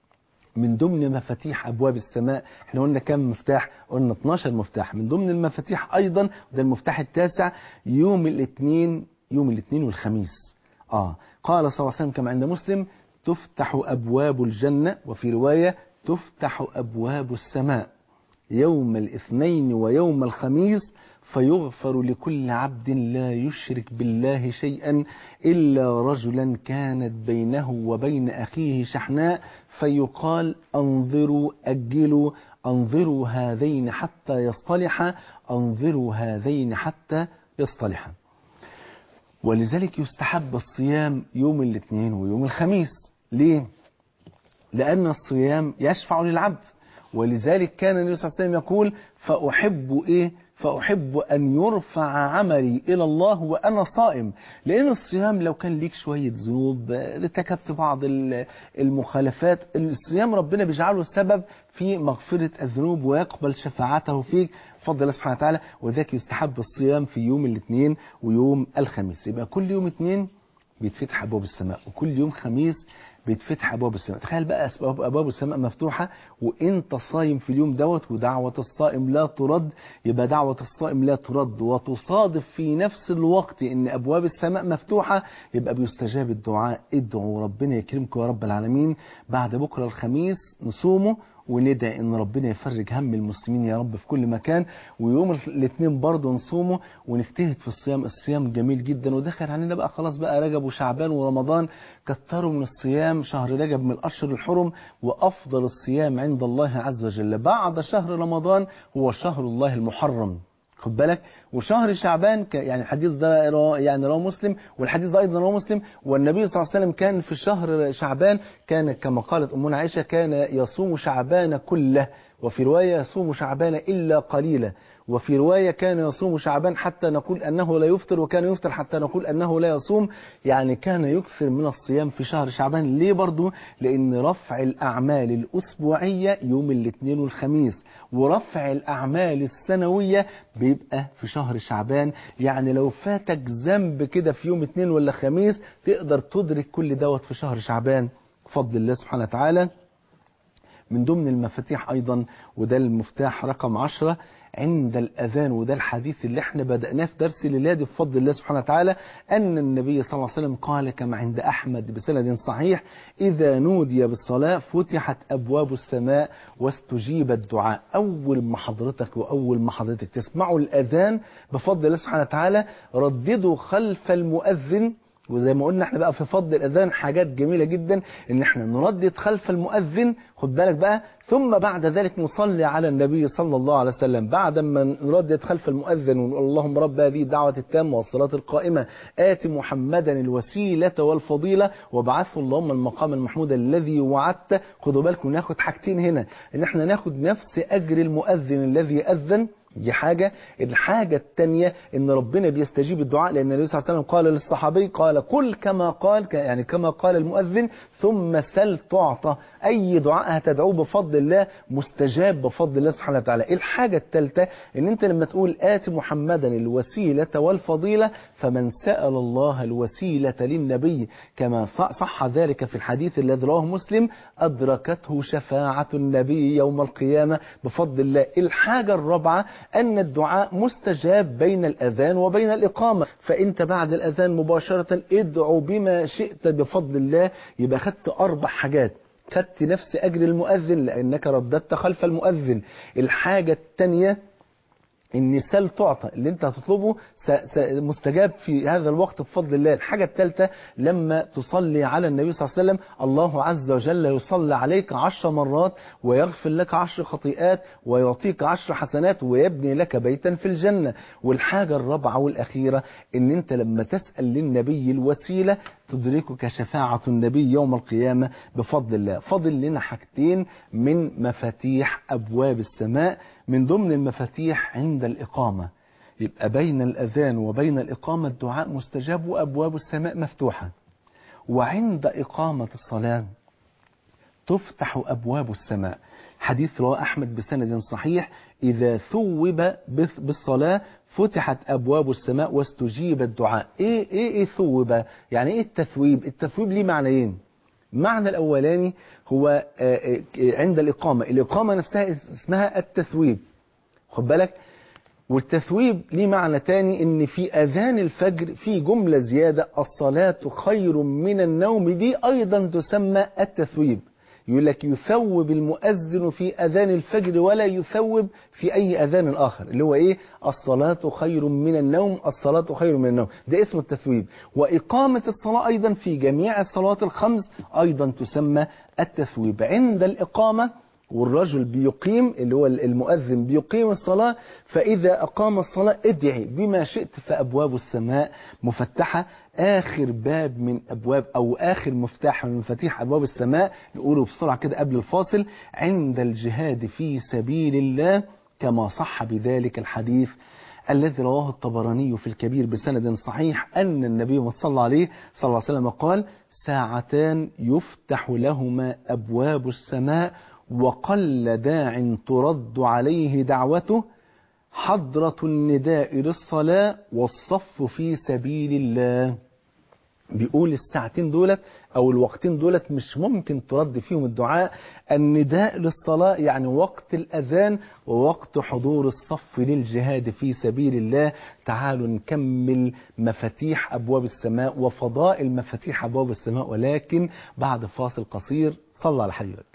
من ضمن مفاتيح ابواب السماء احنا قلنا كم مفتاح قلنا 12 مفتاح من ضمن المفاتيح ايضا وده المفتاح التاسع يوم الاثنين يوم الاثنين والخميس اه قال صلى الله عليه وسلم كما عند مسلم تفتح أبواب الجنة وفي رواية تفتح أبواب السماء يوم الاثنين ويوم الخميس فيغفر لكل عبد لا يشرك بالله شيئا إلا رجلا كانت بينه وبين أخيه شحناء فيقال أنظروا أجلوا أنظروا هذين حتى يصطلحا أنظروا هذين حتى يصطلحا ولذلك يستحب الصيام يوم الاثنين ويوم الخميس ليه؟ لأن الصيام يشفع للعبد ولذلك كان النبي صلى الله عليه وسلم يقول فأحب إيه؟ فأحب أن يرفع عملي إلى الله وأنا صائم لأن الصيام لو كان ليك شوية ذنوب ارتكبت بعض المخالفات الصيام ربنا بيجعله سبب في مغفرة الذنوب ويقبل شفاعته فيك بفضل الله سبحانه وتعالى ولذلك يستحب الصيام في يوم الاثنين ويوم الخميس يبقى كل يوم اثنين بيتفتح أبواب السماء وكل يوم خميس بيتفتح ابواب السماء تخيل بقى ابواب السماء مفتوحه وانت صايم في اليوم دوت ودعوه الصائم لا ترد يبقى دعوه الصائم لا ترد وتصادف في نفس الوقت ان ابواب السماء مفتوحه يبقى بيستجاب الدعاء ادعوا ربنا يكرمكم يا رب العالمين بعد بكره الخميس نصومه وندعي ان ربنا يفرج هم المسلمين يا رب في كل مكان ويوم الاثنين برضه نصومه ونجتهد في الصيام الصيام جميل جدا ودخل علينا بقى خلاص بقى رجب وشعبان ورمضان كتروا من الصيام شهر رجب من الاشهر الحرم وافضل الصيام عند الله عز وجل بعد شهر رمضان هو شهر الله المحرم خد بالك وشهر شعبان يعني الحديث ده يعني رواه مسلم والحديث ده ايضا رواه مسلم والنبي صلى الله عليه وسلم كان في شهر شعبان كان كما قالت امنا عائشه كان يصوم شعبان كله وفي روايه يصوم شعبان الا قليلا وفي رواية كان يصوم شعبان حتى نقول أنه لا يفطر وكان يفطر حتى نقول أنه لا يصوم يعني كان يكثر من الصيام في شهر شعبان ليه برضو لأن رفع الأعمال الأسبوعية يوم الاثنين والخميس ورفع الأعمال السنوية بيبقى في شهر شعبان يعني لو فاتك ذنب كده في يوم اثنين ولا خميس تقدر تدرك كل دوت في شهر شعبان بفضل الله سبحانه وتعالى من ضمن المفاتيح أيضا وده المفتاح رقم عشرة عند الأذان وده الحديث اللي احنا بدأناه في درس الليلة دي بفضل الله سبحانه وتعالى أن النبي صلى الله عليه وسلم قال كما عند أحمد بسند صحيح إذا نودي بالصلاة فتحت أبواب السماء واستجيب الدعاء أول ما حضرتك وأول ما حضرتك تسمعوا الأذان بفضل الله سبحانه وتعالى رددوا خلف المؤذن وزي ما قلنا احنا بقى في فضل الاذان حاجات جميله جدا ان احنا نردد خلف المؤذن خد بالك بقى ثم بعد ذلك نصلي على النبي صلى الله عليه وسلم بعد ما نردد خلف المؤذن ونقول اللهم رب هذه الدعوه التامه والصلاه القائمه ات محمدا الوسيله والفضيله وابعثه اللهم المقام المحمود الذي وعدته خدوا بالكم ناخد حاجتين هنا ان احنا ناخد نفس اجر المؤذن الذي اذن دي حاجة الحاجة التانية ان ربنا بيستجيب الدعاء لان النبي صلى الله عليه وسلم قال للصحابي قال كل كما قال يعني كما قال المؤذن ثم سل تعطى اي دعاء هتدعوه بفضل الله مستجاب بفضل الله سبحانه وتعالى الحاجة الثالثة ان انت لما تقول آت محمدا الوسيلة والفضيلة فمن سأل الله الوسيلة للنبي كما صح ذلك في الحديث الذي رواه مسلم أدركته شفاعة النبي يوم القيامة بفضل الله الحاجة الرابعة أن الدعاء مستجاب بين الأذان وبين الإقامة فأنت بعد الأذان مباشرة ادعو بما شئت بفضل الله يبقى خدت أربع حاجات خدت نفس أجر المؤذن لأنك رددت خلف المؤذن الحاجة الثانية ان سل تعطى اللي انت هتطلبه مستجاب في هذا الوقت بفضل الله الحاجة الثالثة لما تصلي على النبي صلى الله عليه وسلم الله عز وجل يصلي عليك عشر مرات ويغفر لك عشر خطيئات ويعطيك عشر حسنات ويبني لك بيتا في الجنة والحاجة الرابعة والأخيرة ان انت لما تسأل للنبي الوسيلة تدركك شفاعة النبي يوم القيامة بفضل الله فضل لنا حاجتين من مفاتيح أبواب السماء من ضمن المفاتيح عند الإقامة يبقى بين الأذان وبين الإقامة الدعاء مستجاب وأبواب السماء مفتوحة وعند إقامة الصلاة تفتح أبواب السماء حديث رواه أحمد بسند صحيح إذا ثوب بالصلاة فتحت أبواب السماء واستجيب الدعاء إيه إيه إيه ثوب يعني إيه التثويب التثويب ليه معنيين المعنى الأولاني هو عند الإقامة الإقامة نفسها اسمها التثويب خد بالك والتثويب ليه معنى تاني ان في اذان الفجر في جملة زيادة الصلاة خير من النوم دي ايضا تسمى التثويب يقول لك يثوب المؤذن في اذان الفجر ولا يثوب في اي اذان اخر اللي هو ايه الصلاة خير من النوم الصلاة خير من النوم ده اسم التثويب واقامة الصلاة ايضا في جميع الصلوات الخمس ايضا تسمى التثويب عند الاقامة والرجل بيقيم اللي هو المؤذن بيقيم الصلاة فإذا أقام الصلاة ادعي بما شئت فأبواب السماء مفتحة آخر باب من أبواب أو آخر مفتاح من مفاتيح أبواب السماء نقوله بسرعة كده قبل الفاصل عند الجهاد في سبيل الله كما صح بذلك الحديث الذي رواه الطبراني في الكبير بسند صحيح أن النبي صلى عليه صلى الله عليه وسلم قال ساعتان يفتح لهما أبواب السماء وقل داع ترد عليه دعوته حضرة النداء للصلاة والصف في سبيل الله بيقول الساعتين دولت او الوقتين دولت مش ممكن ترد فيهم الدعاء النداء للصلاة يعني وقت الاذان ووقت حضور الصف للجهاد في سبيل الله تعالوا نكمل مفاتيح ابواب السماء وفضائل مفاتيح ابواب السماء ولكن بعد فاصل قصير صلى على حبيبك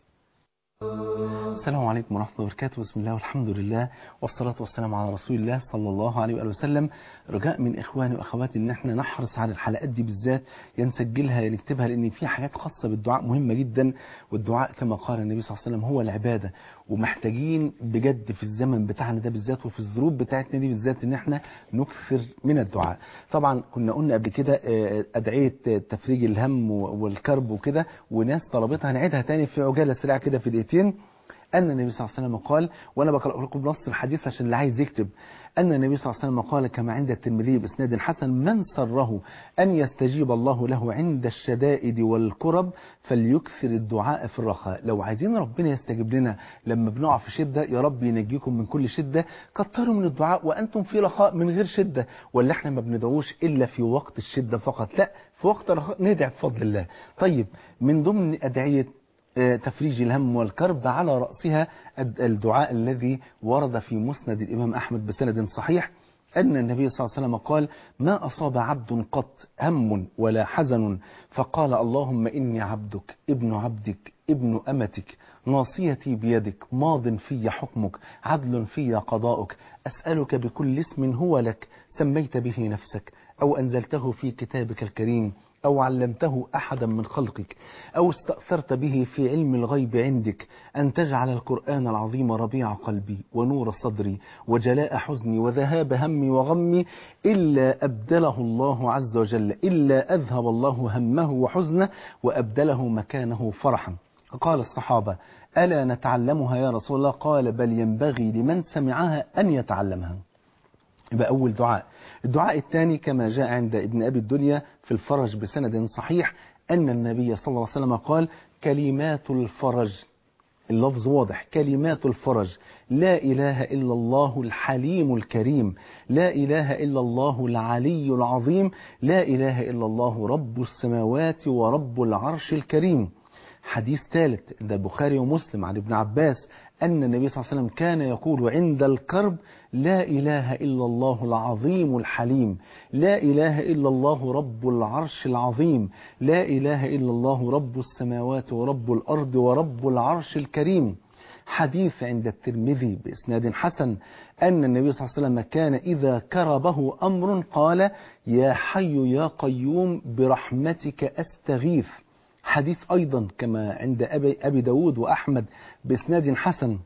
السلام عليكم ورحمة الله وبركاته بسم الله والحمد لله والصلاة والسلام على رسول الله صلى الله عليه وآله وسلم رجاء من إخواني وأخواتي إن احنا نحرص على الحلقات دي بالذات يا نسجلها يا نكتبها لأن في حاجات خاصة بالدعاء مهمة جدا والدعاء كما قال النبي صلى الله عليه وسلم هو العبادة ومحتاجين بجد في الزمن بتاعنا ده بالذات وفي الظروف بتاعتنا دي بالذات إن احنا نكثر من الدعاء طبعا كنا قلنا قبل كده أدعية تفريج الهم والكرب وكده وناس طلبتها هنعيدها تاني في عجالة سريعة كده في دقيقتين أن النبي صلى الله عليه وسلم قال وأنا بقرأ لكم نص الحديث عشان اللي عايز يكتب أن النبي صلى الله عليه وسلم قال كما عند الترمذي بإسناد حسن من سره أن يستجيب الله له عند الشدائد والكرب فليكثر الدعاء في الرخاء لو عايزين ربنا يستجيب لنا لما بنقع في شدة يا رب ينجيكم من كل شدة كتروا من الدعاء وأنتم في رخاء من غير شدة ولا احنا ما بندعوش إلا في وقت الشدة فقط لا في وقت الرخاء ندعي بفضل الله طيب من ضمن أدعية تفريج الهم والكرب على رأسها الدعاء الذي ورد في مسند الإمام أحمد بسند صحيح أن النبي صلى الله عليه وسلم قال ما أصاب عبد قط هم ولا حزن فقال اللهم إني عبدك ابن عبدك ابن أمتك ناصيتي بيدك ماض في حكمك عدل في قضاؤك أسألك بكل اسم هو لك سميت به نفسك أو أنزلته في كتابك الكريم أو علمته أحدا من خلقك أو استأثرت به في علم الغيب عندك أن تجعل القرآن العظيم ربيع قلبي ونور صدري وجلاء حزني وذهاب همي وغمي إلا أبدله الله عز وجل إلا أذهب الله همه وحزنه وأبدله مكانه فرحا قال الصحابة ألا نتعلمها يا رسول الله قال بل ينبغي لمن سمعها أن يتعلمها يبقى أول دعاء الدعاء الثاني كما جاء عند ابن أبي الدنيا في الفرج بسند صحيح أن النبي صلى الله عليه وسلم قال كلمات الفرج اللفظ واضح كلمات الفرج لا إله إلا الله الحليم الكريم لا إله إلا الله العلي العظيم لا إله إلا الله رب السماوات ورب العرش الكريم حديث ثالث عند البخاري ومسلم عن ابن عباس أن النبي صلى الله عليه وسلم كان يقول عند الكرب لا إله إلا الله العظيم الحليم لا إله إلا الله رب العرش العظيم لا إله إلا الله رب السماوات ورب الأرض ورب العرش الكريم حديث عند الترمذي بإسناد حسن أن النبي صلى الله عليه وسلم كان إذا كربه أمر قال يا حي يا قيوم برحمتك أستغيث حديث أيضا كما عند أبي, أبي داود وأحمد بإسناد حسن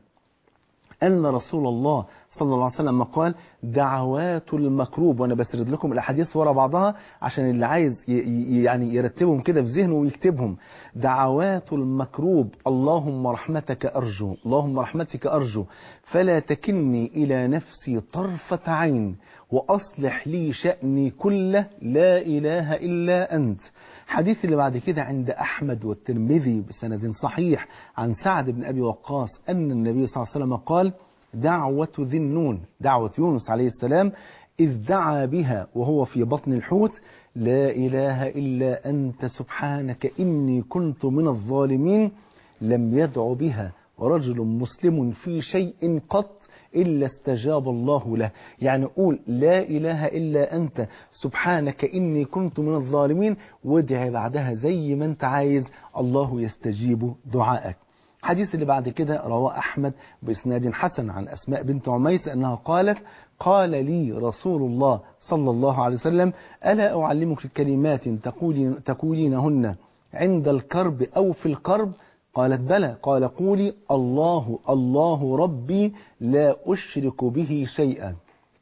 أن رسول الله صلى الله عليه وسلم قال دعوات المكروب وأنا بسرد لكم الأحاديث ورا بعضها عشان اللي عايز يعني يرتبهم كده في ذهنه ويكتبهم دعوات المكروب اللهم رحمتك أرجو اللهم رحمتك أرجو فلا تكلني إلى نفسي طرفة عين وأصلح لي شأني كله لا إله إلا أنت حديث اللي بعد كده عند أحمد والترمذي بسند صحيح عن سعد بن أبي وقاص أن النبي صلى الله عليه وسلم قال دعوة ذي النون دعوة يونس عليه السلام إذ دعا بها وهو في بطن الحوت لا إله إلا أنت سبحانك إني كنت من الظالمين لم يدع بها رجل مسلم في شيء قط إلا استجاب الله له يعني قول لا إله إلا أنت سبحانك إني كنت من الظالمين وادعي بعدها زي ما أنت عايز الله يستجيب دعائك حديث اللي بعد كده رواه أحمد بإسناد حسن عن أسماء بنت عميس أنها قالت قال لي رسول الله صلى الله عليه وسلم ألا أعلمك كلمات تقولين تقولينهن عند الكرب أو في الكرب قالت بلى قال قولي الله الله ربي لا أشرك به شيئا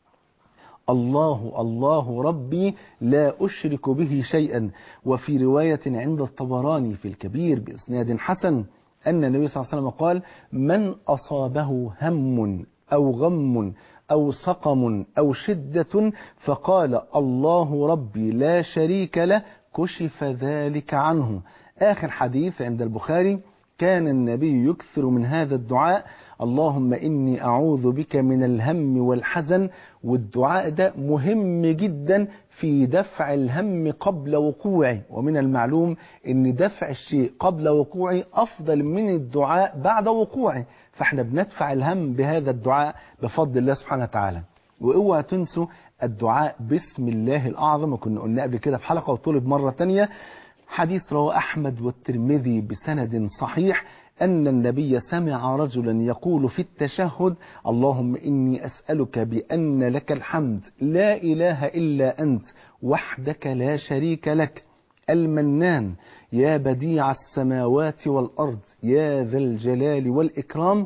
الله الله ربي لا أشرك به شيئا وفي رواية عند الطبراني في الكبير بإسناد حسن أن النبي صلى الله عليه وسلم قال من أصابه هم أو غم أو سقم أو شدة فقال الله ربي لا شريك له كشف ذلك عنه آخر حديث عند البخاري كان النبي يكثر من هذا الدعاء اللهم إني أعوذ بك من الهم والحزن والدعاء ده مهم جدا في دفع الهم قبل وقوعه ومن المعلوم أن دفع الشيء قبل وقوعه أفضل من الدعاء بعد وقوعه فاحنا بندفع الهم بهذا الدعاء بفضل الله سبحانه وتعالى واوعى تنسوا الدعاء باسم الله الأعظم وكنا قلنا قبل كده في حلقة وطلب مرة تانية حديث رواه أحمد والترمذي بسند صحيح أن النبي سمع رجلا يقول في التشهد اللهم إني أسألك بأن لك الحمد لا إله إلا أنت وحدك لا شريك لك المنان يا بديع السماوات والأرض يا ذا الجلال والإكرام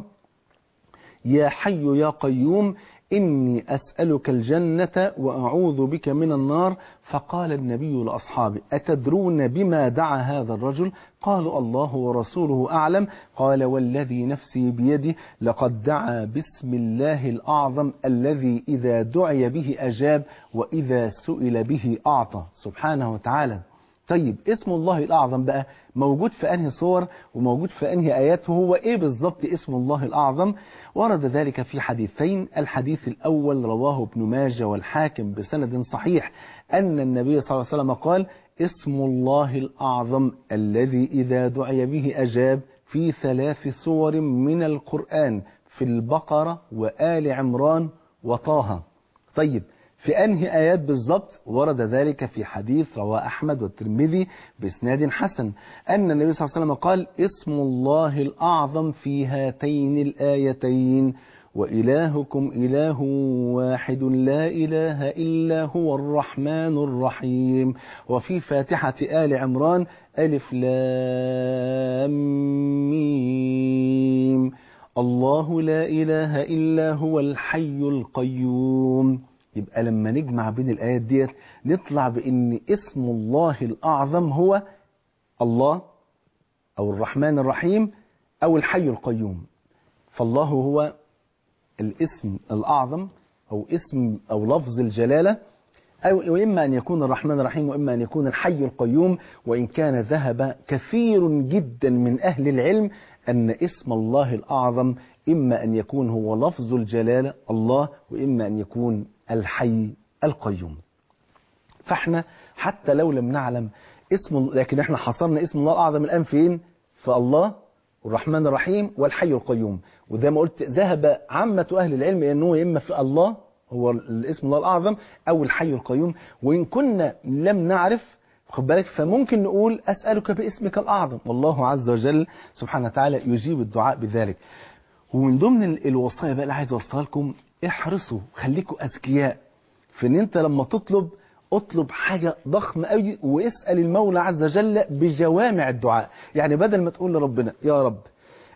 يا حي يا قيوم إني أسألك الجنة وأعوذ بك من النار فقال النبي لأصحابه أتدرون بما دعا هذا الرجل قالوا الله ورسوله أعلم قال والذي نفسي بيده لقد دعا بسم الله الأعظم الذي إذا دعي به أجاب وإذا سئل به أعطى سبحانه وتعالى طيب اسم الله الأعظم بقى موجود في أنهي صور وموجود في أنهي آيات وهو إيه بالظبط اسم الله الأعظم ورد ذلك في حديثين الحديث الأول رواه ابن ماجه والحاكم بسند صحيح أن النبي صلى الله عليه وسلم قال اسم الله الأعظم الذي إذا دعي به أجاب في ثلاث صور من القرآن في البقرة وآل عمران وطه طيب في أنهي آيات بالضبط ورد ذلك في حديث رواه أحمد والترمذي بإسناد حسن أن النبي صلى الله عليه وسلم قال اسم الله الأعظم في هاتين الآيتين وإلهكم إله واحد لا إله إلا هو الرحمن الرحيم وفي فاتحة آل عمران ألف لام ميم الله لا إله إلا هو الحي القيوم يبقى لما نجمع بين الآيات ديت نطلع بأن اسم الله الأعظم هو الله أو الرحمن الرحيم أو الحي القيوم فالله هو الاسم الأعظم أو اسم أو لفظ الجلالة أو وإما أن يكون الرحمن الرحيم وإما أن يكون الحي القيوم وإن كان ذهب كثير جدا من أهل العلم أن اسم الله الأعظم إما أن يكون هو لفظ الجلالة الله وإما أن يكون الحي القيوم فاحنا حتى لو لم نعلم اسم لكن احنا حصرنا اسم الله الأعظم الآن فين فالله الرحمن الرحيم والحي القيوم وزي ما قلت ذهب عامة أهل العلم أنه إما في الله هو الاسم الله الأعظم أو الحي القيوم وإن كنا لم نعرف خد بالك فممكن نقول أسألك باسمك الأعظم والله عز وجل سبحانه وتعالى يجيب الدعاء بذلك ومن ضمن الوصايا بقى اللي عايز اوصلها لكم احرصوا خليكوا اذكياء في ان انت لما تطلب اطلب حاجة ضخمة قوي واسأل المولى عز وجل بجوامع الدعاء يعني بدل ما تقول لربنا يا رب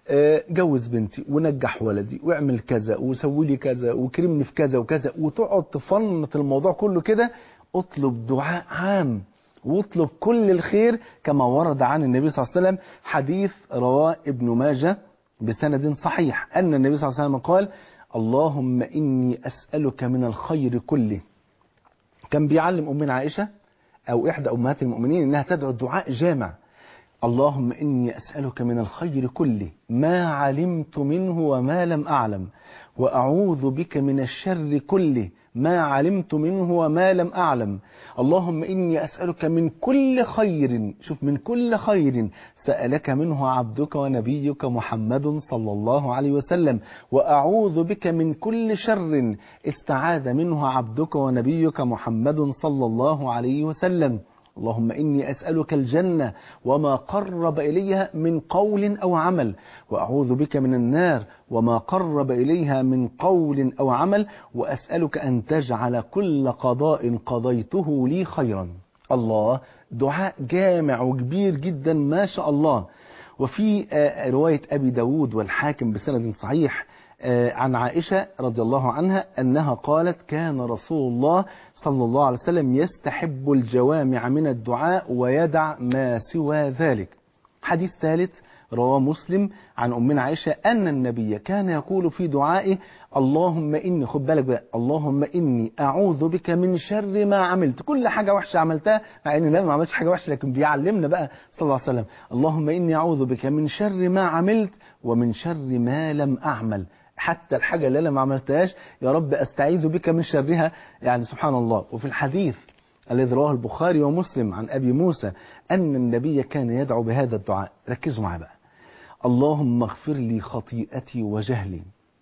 جوز بنتي ونجح ولدي واعمل كذا وسوي لي كذا وكرمني في كذا وكذا وتقعد تفنط الموضوع كله كده اطلب دعاء عام واطلب كل الخير كما ورد عن النبي صلى الله عليه وسلم حديث رواه ابن ماجه بسند صحيح أن النبي صلى الله عليه وسلم قال اللهم إني أسألك من الخير كله كان بيعلم أمنا عائشة أو إحدى أمهات المؤمنين إنها تدعو الدعاء جامع اللهم إني أسألك من الخير كله ما علمت منه وما لم أعلم وأعوذ بك من الشر كله ما علمت منه وما لم أعلم اللهم إني أسألك من كل خير شوف من كل خير سألك منه عبدك ونبيك محمد صلى الله عليه وسلم وأعوذ بك من كل شر استعاذ منه عبدك ونبيك محمد صلى الله عليه وسلم اللهم إني أسألك الجنة وما قرب إليها من قول أو عمل وأعوذ بك من النار وما قرب إليها من قول أو عمل وأسألك أن تجعل كل قضاء قضيته لي خيرا الله دعاء جامع وكبير جدا ما شاء الله وفي رواية أبي داود والحاكم بسند صحيح عن عائشة رضي الله عنها أنها قالت كان رسول الله صلى الله عليه وسلم يستحب الجوامع من الدعاء ويدع ما سوى ذلك حديث ثالث رواه مسلم عن أمنا عائشة أن النبي كان يقول في دعائه اللهم إني خد بالك بقى اللهم إني أعوذ بك من شر ما عملت كل حاجة وحشة عملتها مع إن النبي ما عملش حاجة وحشة لكن بيعلمنا بقى صلى الله عليه وسلم اللهم إني أعوذ بك من شر ما عملت ومن شر ما لم أعمل حتى الحاجة اللي أنا ما عملتهاش يا رب أستعيذ بك من شرها يعني سبحان الله وفي الحديث الذي رواه البخاري ومسلم عن أبي موسى أن النبي كان يدعو بهذا الدعاء ركزوا معاه بقى اللهم اغفر لي خطيئتي وجهلي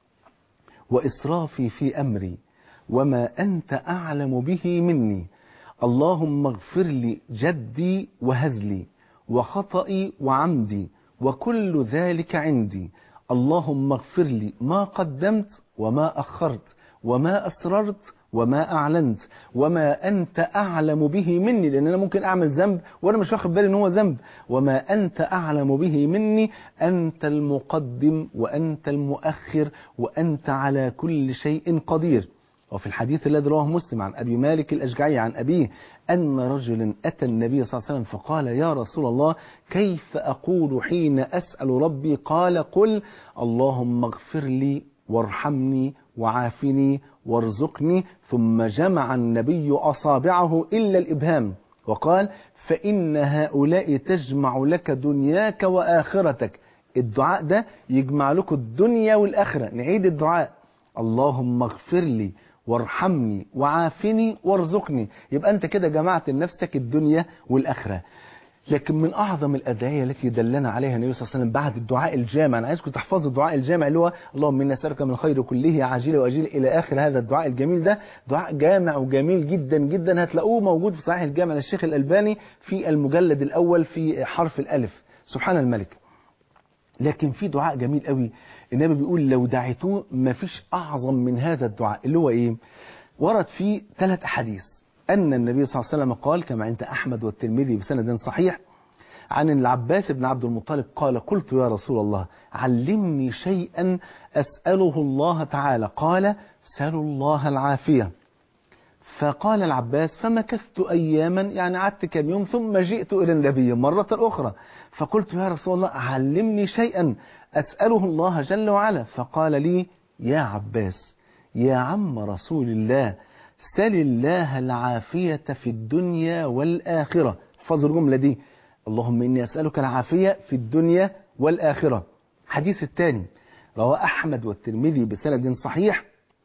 وإسرافي في أمري وما أنت أعلم به مني اللهم اغفر لي جدي وهزلي وخطئي وعمدي وكل ذلك عندي اللهم اغفر لي ما قدمت وما أخرت وما أسررت وما أعلنت وما أنت أعلم به مني لأن أنا ممكن أعمل ذنب وأنا مش واخد بالي إن هو ذنب وما أنت أعلم به مني أنت المقدم وأنت المؤخر وأنت على كل شيء قدير وفي الحديث الذي رواه مسلم عن أبي مالك الأشجعي عن أبيه أن رجلا أتى النبي صلى الله عليه وسلم فقال يا رسول الله كيف أقول حين أسأل ربي قال قل اللهم اغفر لي وارحمني وعافني وارزقني ثم جمع النبي أصابعه إلا الإبهام وقال فإن هؤلاء تجمع لك دنياك وآخرتك الدعاء ده يجمع لكم الدنيا والآخرة نعيد الدعاء اللهم اغفر لي وارحمني وعافني وارزقني يبقى أنت كده جمعت لنفسك الدنيا والآخرة لكن من أعظم الأدعية التي دلنا عليها النبي صلى الله عليه وسلم بعد الدعاء الجامع أنا عايزكم تحفظوا الدعاء الجامع اللي هو اللهم إنا نسألك من الخير كله عاجله وأجله إلى آخر هذا الدعاء الجميل ده دعاء جامع وجميل جدا جدا هتلاقوه موجود في صحيح الجامع للشيخ الألباني في المجلد الأول في حرف الألف سبحان الملك لكن في دعاء جميل قوي النبي بيقول لو دعيتوه ما فيش أعظم من هذا الدعاء اللي هو إيه ورد فيه ثلاث أحاديث أن النبي صلى الله عليه وسلم قال كما عند أحمد والترمذي بسند صحيح عن العباس بن عبد المطلب قال قلت يا رسول الله علمني شيئا أسأله الله تعالى قال سلوا الله العافية فقال العباس فمكثت أياما يعني قعدت كم يوم ثم جئت إلى النبي مرة أخرى فقلت يا رسول الله علمني شيئا أسأله الله جل وعلا فقال لي يا عباس يا عم رسول الله سل الله العافية في الدنيا والآخرة احفظوا الجملة دي اللهم إني أسألك العافية في الدنيا والآخرة حديث الثاني رواه أحمد والترمذي بسند صحيح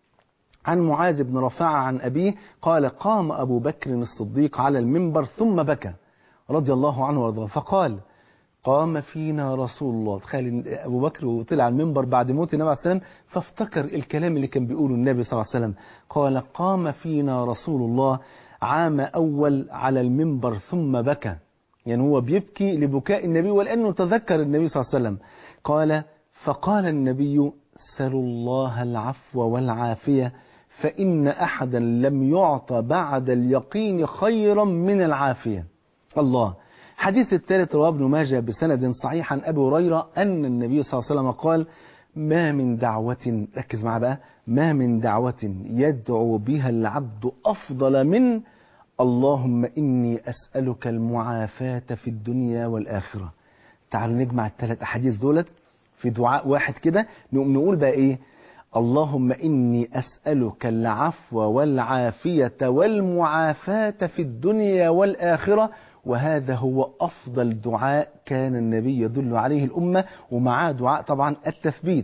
عن معاذ بن رفاعة عن أبيه قال قام أبو بكر الصديق على المنبر ثم بكى رضي الله عنه وارضاه فقال قام فينا رسول الله تخيل أبو بكر وطلع على المنبر بعد موت النبي عليه السلام فافتكر الكلام اللي كان بيقوله النبي صلى الله عليه وسلم قال قام فينا رسول الله عام أول على المنبر ثم بكى يعني هو بيبكي لبكاء النبي ولأنه تذكر النبي صلى الله عليه وسلم قال فقال النبي سلوا الله العفو والعافية فإن أحدا لم يعطى بعد اليقين خيرا من العافية الله حديث الثالث رواه ابن ماجه بسند صحيح عن أبي هريرة أن النبي صلى الله عليه وسلم قال ما من دعوة ركز معاه بقى ما من دعوة يدعو بها العبد أفضل من اللهم إني أسألك المعافاة في الدنيا والآخرة تعالوا نجمع الثلاث أحاديث دولت في دعاء واحد كده نقوم نقول بقى إيه اللهم إني أسألك العفو والعافية والمعافاة في الدنيا والآخرة وهذا هو أفضل دعاء كان النبي يدل عليه الأمة ومعاه دعاء طبعا التثبيت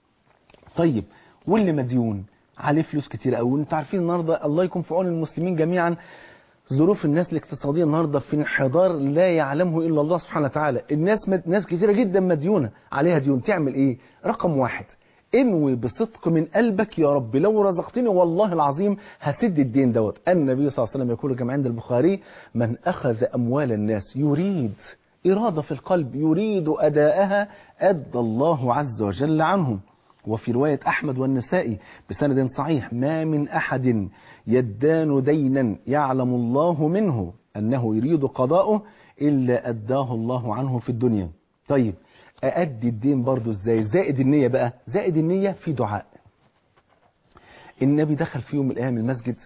طيب واللي مديون عليه فلوس كتير قوي وانتوا عارفين النهارده الله يكون في عون المسلمين جميعا ظروف الناس الاقتصاديه النهارده في انحدار لا يعلمه الا الله سبحانه وتعالى الناس مد... ناس كتيره جدا مديونه عليها ديون تعمل ايه رقم واحد انوي بصدق من قلبك يا رب لو رزقتني والله العظيم هسد الدين دوت النبي صلى الله عليه وسلم يقول كما عند البخاري من اخذ اموال الناس يريد اراده في القلب يريد اداءها ادى الله عز وجل عنهم وفي رواية أحمد والنسائي بسند صحيح ما من أحد يدان دينا يعلم الله منه أنه يريد قضاؤه إلا أداه الله عنه في الدنيا طيب أأدي الدين برضو إزاي زائد النية بقى زائد النية في دعاء النبي دخل في يوم من الأيام المسجد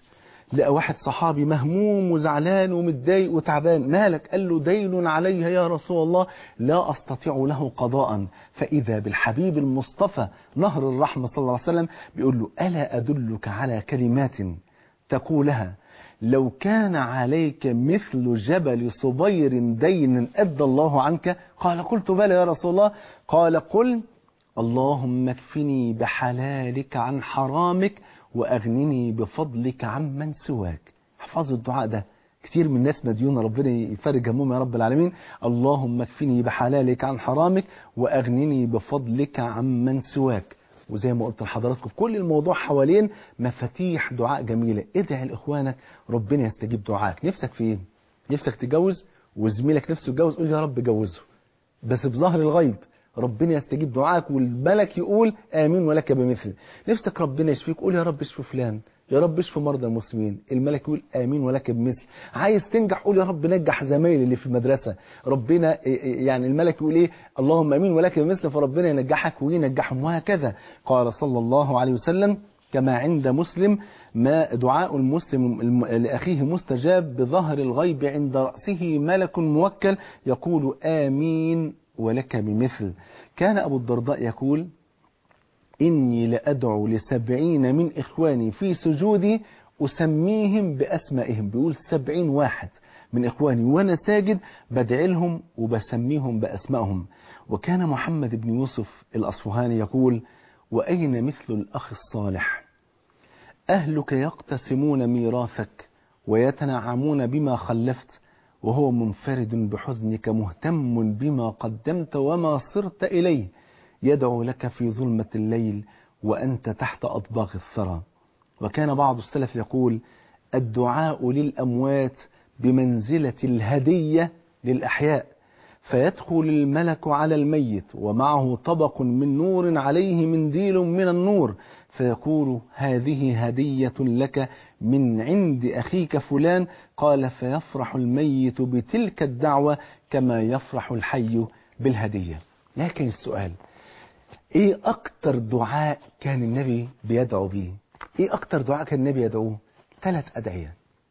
لقى واحد صحابي مهموم وزعلان ومتضايق وتعبان مالك قال له دين علي يا رسول الله لا أستطيع له قضاء فإذا بالحبيب المصطفى نهر الرحمة صلى الله عليه وسلم بيقول له ألا أدلك على كلمات تقولها لو كان عليك مثل جبل صبير دين أدى الله عنك قال قلت بلى يا رسول الله قال قل اللهم اكفني بحلالك عن حرامك وأغنني بفضلك عمن سواك احفظوا الدعاء ده كتير من الناس مديونة ربنا يفرج همهم يا رب العالمين اللهم اكفني بحلالك عن حرامك وأغنني بفضلك عمن سواك وزي ما قلت لحضراتكم كل الموضوع حوالين مفاتيح دعاء جميلة ادعي لإخوانك ربنا يستجيب دعائك نفسك في ايه نفسك تجوز وزميلك نفسه يتجوز قول يا رب جوزه بس بظهر الغيب ربنا يستجيب دعائك والملك يقول آمين ولك بمثل نفسك ربنا يشفيك قول يا رب اشفي فلان يا رب اشفي مرضى المسلمين الملك يقول آمين ولك بمثل عايز تنجح قول يا رب نجح زمايلي اللي في المدرسة ربنا يعني الملك يقول ايه اللهم آمين ولك بمثل فربنا ينجحك وينجحهم وهكذا قال صلى الله عليه وسلم كما عند مسلم ما دعاء المسلم لأخيه مستجاب بظهر الغيب عند رأسه ملك موكل يقول آمين ولك بمثل كان أبو الدرداء يقول إني لأدعو لسبعين من إخواني في سجودي أسميهم بأسمائهم بيقول سبعين واحد من إخواني وأنا ساجد بدعي لهم وبسميهم بأسمائهم وكان محمد بن يوسف الأصفهاني يقول وأين مثل الأخ الصالح أهلك يقتسمون ميراثك ويتنعمون بما خلفت وهو منفرد بحزنك مهتم بما قدمت وما صرت إليه يدعو لك في ظلمة الليل وأنت تحت أطباق الثرى وكان بعض السلف يقول الدعاء للأموات بمنزلة الهدية للأحياء فيدخل الملك على الميت ومعه طبق من نور عليه منديل من النور فيقول هذه هدية لك من عند أخيك فلان قال فيفرح الميت بتلك الدعوة كما يفرح الحي بالهدية لكن السؤال ايه اكتر دعاء كان النبي بيدعو بيه ايه اكتر دعاء كان النبي يدعوه ثلاث ادعية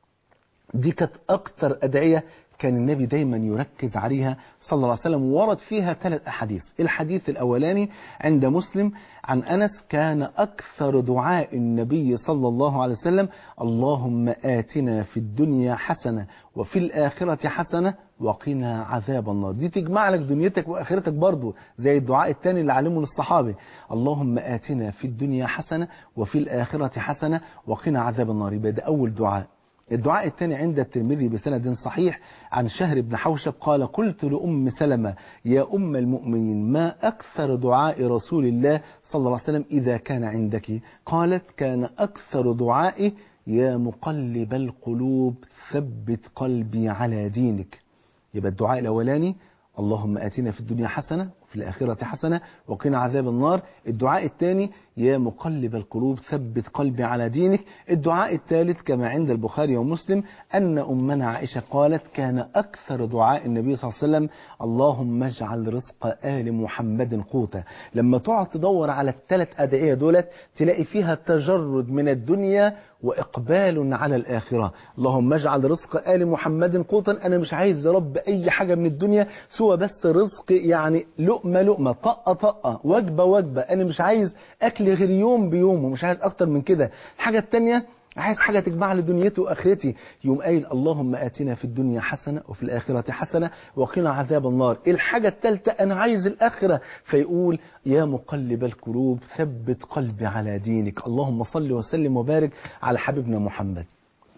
دي كانت اكتر ادعية كان النبي دايما يركز عليها صلى الله عليه وسلم ورد فيها ثلاث أحاديث الحديث الأولاني عند مسلم عن أنس كان أكثر دعاء النبي صلى الله عليه وسلم اللهم آتنا في الدنيا حسنة وفي الآخرة حسنة وقنا عذاب النار دي تجمع لك دنيتك وآخرتك برضو زي الدعاء الثاني اللي علمه للصحابة اللهم آتنا في الدنيا حسنة وفي الآخرة حسنة وقنا عذاب النار يبقى ده أول دعاء الدعاء الثاني عند الترمذي بسند صحيح عن شهر بن حوشب قال قلت لأم سلمة يا أم المؤمنين ما أكثر دعاء رسول الله صلى الله عليه وسلم إذا كان عندك قالت كان أكثر دعائه يا مقلب القلوب ثبت قلبي على دينك يبقى الدعاء الأولاني اللهم آتنا في الدنيا حسنة وفي الآخرة حسنة وقنا عذاب النار الدعاء الثاني يا مقلب القلوب ثبت قلبي على دينك الدعاء الثالث كما عند البخاري ومسلم أن أمنا عائشة قالت كان أكثر دعاء النبي صلى الله عليه وسلم اللهم اجعل رزق آل محمد قوتا لما تقعد تدور على الثلاث أدعية دولت تلاقي فيها تجرد من الدنيا وإقبال على الآخرة اللهم اجعل رزق آل محمد قوتا أنا مش عايز يا رب أي حاجة من الدنيا سوى بس رزق يعني لقمة لقمة طقة طقة وجبة وجبة أنا مش عايز أكل غير يوم بيوم ومش عايز أكتر من كده الحاجة التانية عايز حاجة تجمع لي دنيتي وآخرتي يوم قايل اللهم آتنا في الدنيا حسنة وفي الآخرة حسنة وقنا عذاب النار الحاجة الثالثة أنا عايز الآخرة فيقول يا مقلب القلوب ثبت قلبي على دينك اللهم صل وسلم وبارك على حبيبنا محمد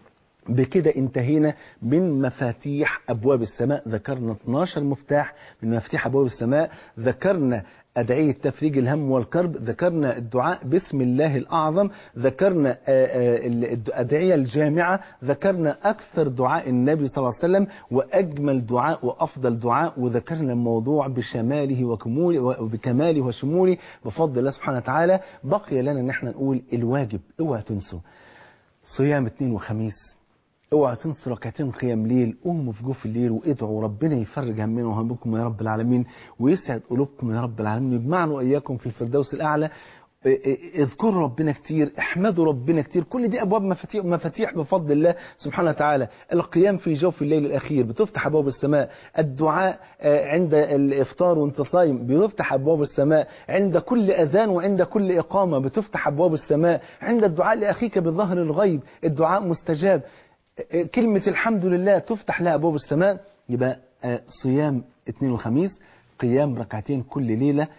بكده انتهينا من مفاتيح أبواب السماء ذكرنا 12 مفتاح من مفاتيح أبواب السماء ذكرنا أدعية تفريج الهم والكرب ذكرنا الدعاء باسم الله الأعظم ذكرنا الأدعية الجامعة ذكرنا أكثر دعاء النبي صلى الله عليه وسلم وأجمل دعاء وأفضل دعاء وذكرنا الموضوع بشماله وكموله وبكماله وشموله بفضل الله سبحانه وتعالى بقي لنا ان احنا نقول الواجب اوعى تنسوا صيام اثنين وخميس اوعى تنسوا ركعتين قيام ليل قوموا في جوف الليل وادعوا ربنا يفرج همنا وهمكم يا رب العالمين ويسعد قلوبكم يا رب العالمين يجمعنا واياكم في الفردوس الاعلى اذكروا ربنا كتير احمدوا ربنا كتير كل دي ابواب مفاتيح مفاتيح بفضل الله سبحانه وتعالى القيام في جوف الليل الاخير بتفتح ابواب السماء الدعاء عند الافطار وانت صايم بيفتح ابواب السماء عند كل اذان وعند كل اقامه بتفتح ابواب السماء عند الدعاء لاخيك بظهر الغيب الدعاء مستجاب كلمه الحمد لله تفتح لها ابواب السماء يبقى صيام اثنين وخميس قيام ركعتين كل ليله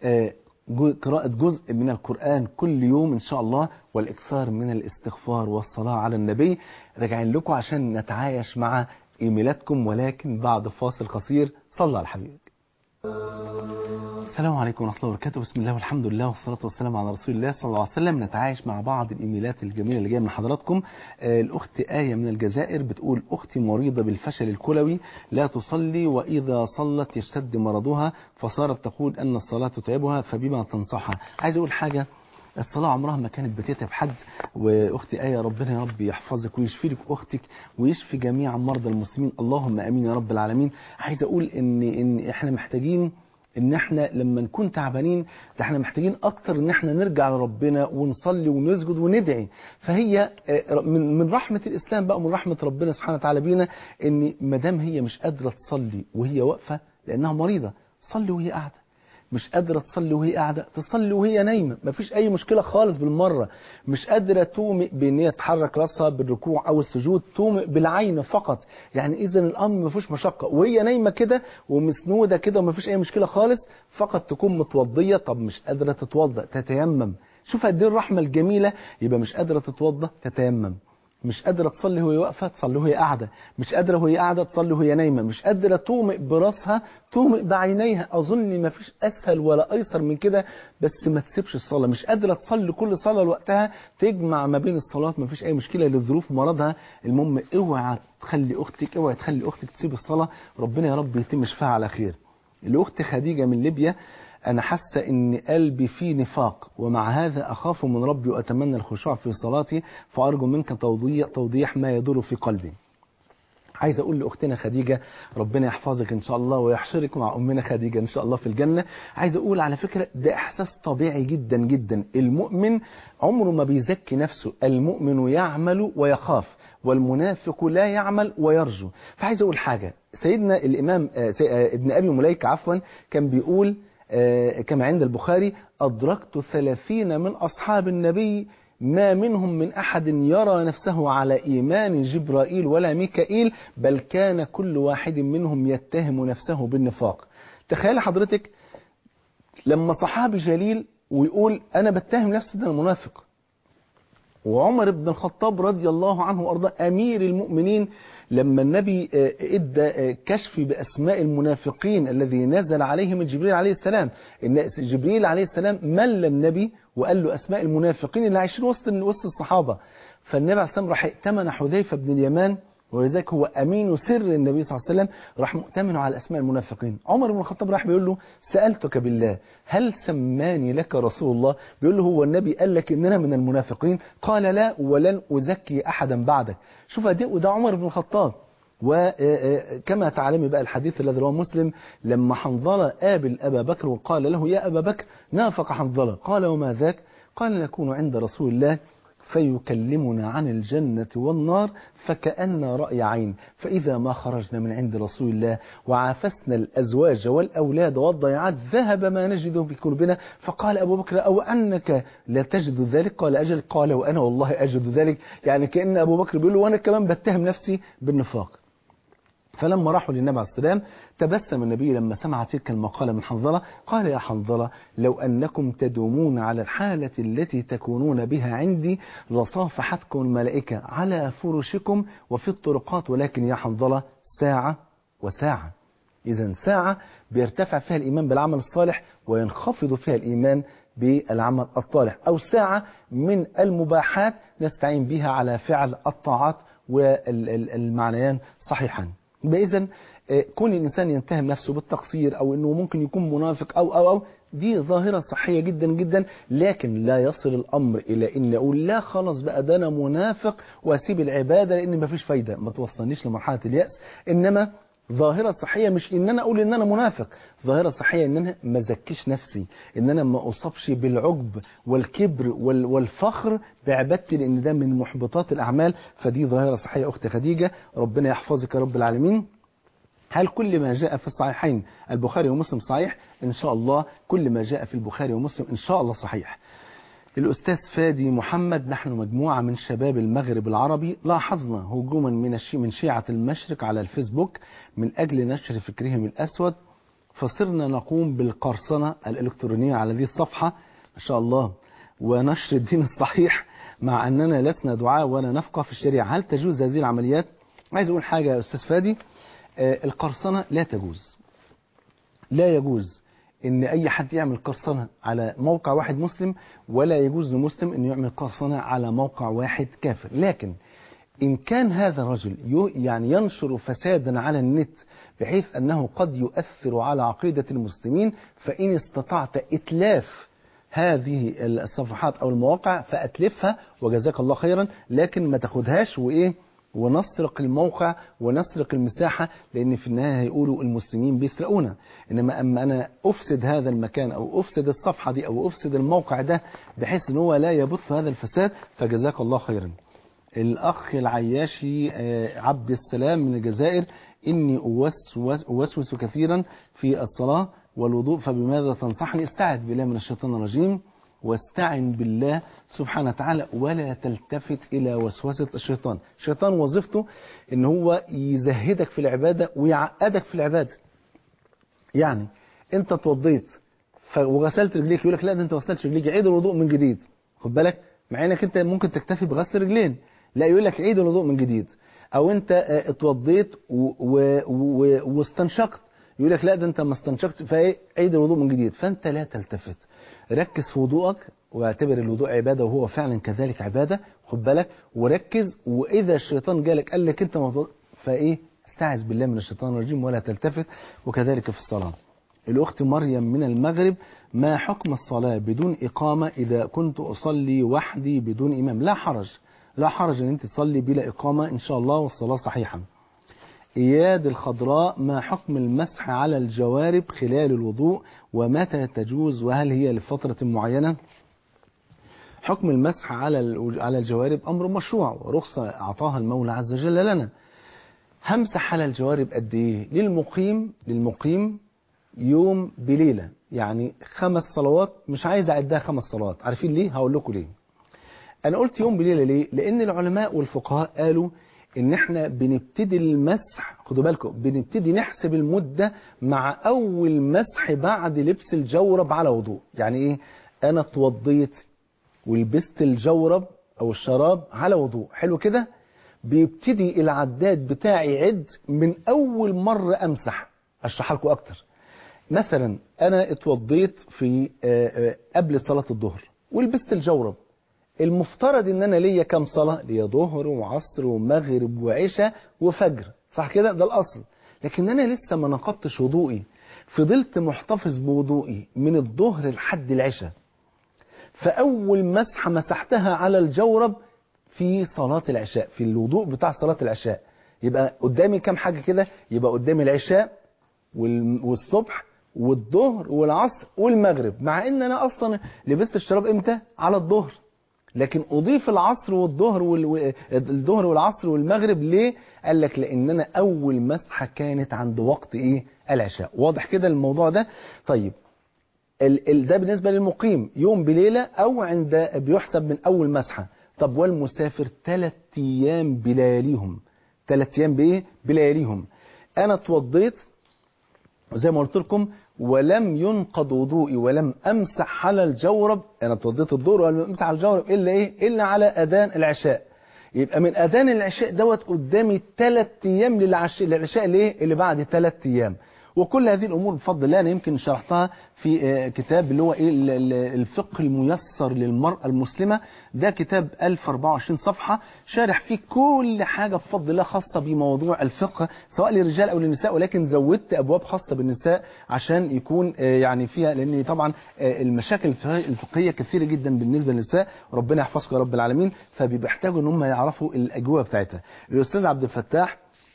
قراءة جزء من القرآن كل يوم إن شاء الله والإكثار من الاستغفار والصلاة على النبي راجعين لكم عشان نتعايش مع إيميلاتكم ولكن بعد فاصل قصير صلى على حبيبك السلام عليكم ورحمة الله وبركاته بسم الله والحمد لله والصلاة والسلام على رسول الله صلى الله عليه وسلم نتعايش مع بعض الإيميلات الجميلة اللي جاية من حضراتكم آه الأخت آية من الجزائر بتقول أختي مريضة بالفشل الكلوي لا تصلي وإذا صلت يشتد مرضها فصارت تقول أن الصلاة تتعبها فبما تنصحها عايز أقول حاجة الصلاة عمرها ما كانت بتتعب حد واختي آية ربنا يا رب يحفظك ويشفي لك اختك ويشفي جميع مرضى المسلمين اللهم امين يا رب العالمين عايز اقول ان ان احنا محتاجين ان احنا لما نكون تعبانين ده احنا محتاجين اكتر ان احنا نرجع لربنا ونصلي ونسجد وندعي فهي من من رحمه الاسلام بقى ومن رحمه ربنا سبحانه وتعالى بينا ان ما دام هي مش قادره تصلي وهي واقفه لانها مريضه صلي وهي قاعده مش قادرة تصلي وهي قاعدة تصلي وهي نايمة مفيش أي مشكلة خالص بالمرة مش قادرة تومئ بأن هي تحرك راسها بالركوع أو السجود تومئ بالعين فقط يعني إذا الأمر مفيش مشقة وهي نايمة كده ومسنودة كده ومفيش أي مشكلة خالص فقط تكون متوضية طب مش قادرة تتوضأ تتيمم شوف قد ايه الرحمة الجميلة يبقى مش قادرة تتوضأ تتيمم مش قادرة تصلي وهي واقفة تصلي وهي قاعدة مش قادرة وهي قاعدة تصلي وهي نايمة مش قادرة تومئ براسها تومئ بعينيها أظن ما فيش أسهل ولا أيسر من كده بس ما تسيبش الصلاة مش قادرة تصلي كل صلاة لوقتها تجمع ما بين الصلوات ما فيش أي مشكلة لظروف مرضها المهم اوعى تخلي أختك اوعى تخلي أختك تسيب الصلاة ربنا يا رب يتم شفاها على خير الأخت خديجة من ليبيا أنا حاسة إن قلبي فيه نفاق ومع هذا أخاف من ربي وأتمنى الخشوع في صلاتي فأرجو منك توضيح, توضيح ما يدور في قلبي عايز أقول لأختنا خديجة ربنا يحفظك إن شاء الله ويحشرك مع أمنا خديجة إن شاء الله في الجنة عايز أقول على فكرة ده إحساس طبيعي جدا جدا المؤمن عمره ما بيزكي نفسه المؤمن يعمل ويخاف والمنافق لا يعمل ويرجو فعايز أقول حاجة سيدنا الإمام ابن أبي مليكة عفوا كان بيقول كما عند البخاري أدركت ثلاثين من أصحاب النبي ما منهم من أحد يرى نفسه على إيمان جبرائيل ولا ميكائيل بل كان كل واحد منهم يتهم نفسه بالنفاق تخيل حضرتك لما صحابي جليل ويقول أنا بتهم نفسي ده المنافق وعمر بن الخطاب رضي الله عنه وأرضاه أمير المؤمنين لما النبي ادى كشف باسماء المنافقين الذي نزل عليه من جبريل عليه السلام ان جبريل عليه السلام مل النبي وقال له اسماء المنافقين اللي عايشين وسط وسط الصحابه فالنبي عليه السلام راح ائتمن حذيفه بن اليمان ولذلك هو امين سر النبي صلى الله عليه وسلم راح مؤتمن على اسماء المنافقين عمر بن الخطاب راح بيقول له سالتك بالله هل سماني لك رسول الله بيقول له هو النبي قال لك اننا من المنافقين قال لا ولن ازكي احدا بعدك شوف ده وده عمر بن الخطاب وكما تعلمي بقى الحديث الذي رواه مسلم لما حنظلة قابل أبا بكر وقال له يا أبا بكر نافق حنظلة قال وما ذاك قال نكون عند رسول الله فيكلمنا عن الجنة والنار فكأن رأي عين فإذا ما خرجنا من عند رسول الله وعافسنا الأزواج والأولاد والضيعات ذهب ما نجده في قلوبنا فقال أبو بكر أو أنك لا تجد ذلك قال أجل قال وأنا والله أجد ذلك يعني كأن أبو بكر بيقول له وأنا كمان بتهم نفسي بالنفاق فلما راحوا للنبي عليه السلام تبسم النبي لما سمع تلك المقالة من حنظلة قال يا حنظلة لو أنكم تدومون على الحالة التي تكونون بها عندي لصافحتكم الملائكة على فرشكم وفي الطرقات ولكن يا حنظلة ساعة وساعة إذا ساعة بيرتفع فيها الإيمان بالعمل الصالح وينخفض فيها الإيمان بالعمل الطالح أو ساعة من المباحات نستعين بها على فعل الطاعات والمعنيان صحيحان إذا كون الإنسان يتهم نفسه بالتقصير أو أنه ممكن يكون منافق أو أو أو دي ظاهرة صحية جدا جدا لكن لا يصل الأمر إلى أن أقول لا خلاص بقى ده أنا منافق وأسيب العبادة لأن مفيش فايدة ما توصلنيش لمرحلة اليأس إنما ظاهرة صحية مش ان انا اقول ان انا منافق ظاهرة صحية ان انا ما زكيش نفسي ان انا ما اصابش بالعجب والكبر وال- والفخر بعبادتي لان ده من محبطات الاعمال فدي ظاهرة صحية اخت خديجة ربنا يحفظك يا رب العالمين هل كل ما جاء في الصحيحين البخاري ومسلم صحيح ان شاء الله كل ما جاء في البخاري ومسلم ان شاء الله صحيح الأستاذ فادي محمد نحن مجموعة من شباب المغرب العربي لاحظنا هجوما من الشي من شيعة المشرق على الفيسبوك من أجل نشر فكرهم الأسود فصرنا نقوم بالقرصنة الإلكترونية على هذه الصفحة ما شاء الله ونشر الدين الصحيح مع أننا لسنا دعاء ولا نفقه في الشريعة هل تجوز هذه العمليات؟ عايز أقول حاجة يا أستاذ فادي آه، القرصنة لا تجوز لا يجوز ان اي حد يعمل قرصنه على موقع واحد مسلم ولا يجوز لمسلم انه يعمل قرصنه على موقع واحد كافر لكن ان كان هذا الرجل يو- يعني ينشر فسادا على النت بحيث انه قد يؤثر على عقيده المسلمين فان استطعت اتلاف هذه الصفحات او المواقع فاتلفها وجزاك الله خيرا لكن ما تاخدهاش وايه ونسرق الموقع ونسرق المساحة لأن في النهاية هيقولوا المسلمين بيسرقونا إنما أما أنا أفسد هذا المكان أو أفسد الصفحة دي أو أفسد الموقع ده بحيث إن هو لا يبث هذا الفساد فجزاك الله خيرا الأخ العياشي آه، عبد السلام من الجزائر إني أوسوس, أوسوس كثيرا في الصلاة والوضوء فبماذا تنصحني استعذ بالله من الشيطان الرجيم واستعن بالله سبحانه وتعالى ولا تلتفت إلى وسوسة الشيطان الشيطان وظيفته إن هو يزهدك في العبادة ويعقدك في العبادة يعني أنت اتوضيت ف- وغسلت رجليك يقول لك لا ده أنت غسلت رجليك عيد الوضوء من جديد خد بالك مع انك انت ممكن تكتفي بغسل رجلين لا يقول لك عيد الوضوء من جديد او انت آه، اتوضيت و- و- و- واستنشقت يقول لك لا ده انت ما استنشقت فايه عيد الوضوء من جديد فانت لا تلتفت ركز في وضوءك واعتبر الوضوء عباده وهو فعلا كذلك عباده خد بالك وركز واذا الشيطان جالك قال لك انت موضوع فايه استعذ بالله من الشيطان الرجيم ولا تلتفت وكذلك في الصلاه الأخت مريم من المغرب ما حكم الصلاة بدون إقامة إذا كنت أصلي وحدي بدون إمام لا حرج لا حرج أن أنت تصلي بلا إقامة إن شاء الله والصلاة صحيحة إياد الخضراء ما حكم المسح على الجوارب خلال الوضوء ومتى تجوز وهل هي لفترة معينة حكم المسح على الوج- على الجوارب أمر مشروع ورخصة أعطاها المولى عز وجل لنا همسح على الجوارب قد إيه للمقيم للمقيم يوم بليلة يعني خمس صلوات مش عايز أعدها خمس صلوات عارفين ليه هقول لكم ليه أنا قلت يوم بليلة ليه لأن العلماء والفقهاء قالوا إن إحنا بنبتدي المسح خدوا بالكم بنبتدي نحسب المدة مع أول مسح بعد لبس الجورب على وضوء يعني إيه أنا اتوضيت ولبست الجورب أو الشراب على وضوء حلو كده بيبتدي العداد بتاعي يعد من أول مرة أمسح أشرح لكم أكتر مثلا انا اتوضيت في آه، آه، قبل صلاة الظهر ولبست الجورب المفترض ان انا ليا كام صلاة ليا ظهر وعصر ومغرب وعشاء وفجر صح كده ده الاصل لكن انا لسه ما نقضتش وضوئي فضلت محتفظ بوضوئي من الظهر لحد العشاء فاول مسحة مسحتها على الجورب في صلاة العشاء في الوضوء بتاع صلاة العشاء يبقى قدامي كام حاجة كده يبقى قدامي العشاء وال- والصبح والظهر والعصر والمغرب مع ان انا اصلا لبست الشراب امتى على الظهر لكن اضيف العصر والظهر وال... الظهر والعصر والمغرب ليه قال لك لان انا اول مسحه كانت عند وقت ايه العشاء واضح كده الموضوع ده طيب ال... ال... ده بالنسبه للمقيم يوم بليله او عند بيحسب من اول مسحه طب والمسافر ثلاث ايام بلياليهم ثلاث ايام بايه بلياليهم انا اتوضيت وزي ما قلت لكم ولم ينقض وضوئي ولم امسح على الجورب انا اتوضيت الظهر ولم امسح على الجورب الا ايه الا على اذان العشاء يبقى من اذان العشاء دوت قدامي ثلاث ايام للعشاء للعشاء الايه اللي بعد ثلاث ايام وكل هذه الامور بفضل الله انا يمكن شرحتها في آه، كتاب اللي هو ايه ال- ال- الفقه الميسر للمراه المسلمه ده كتاب 1024 صفحه شارح فيه كل حاجه بفضل الله خاصه بموضوع الفقه سواء للرجال او للنساء ولكن زودت ابواب خاصه بالنساء عشان يكون آه، يعني فيها لان طبعا آه، المشاكل الفقه- الفقهيه كثيره جدا بالنسبه للنساء ربنا يحفظكم يا رب العالمين فبيحتاجوا ان هم يعرفوا الاجوبه بتاعتها الاستاذ عبد الفتاح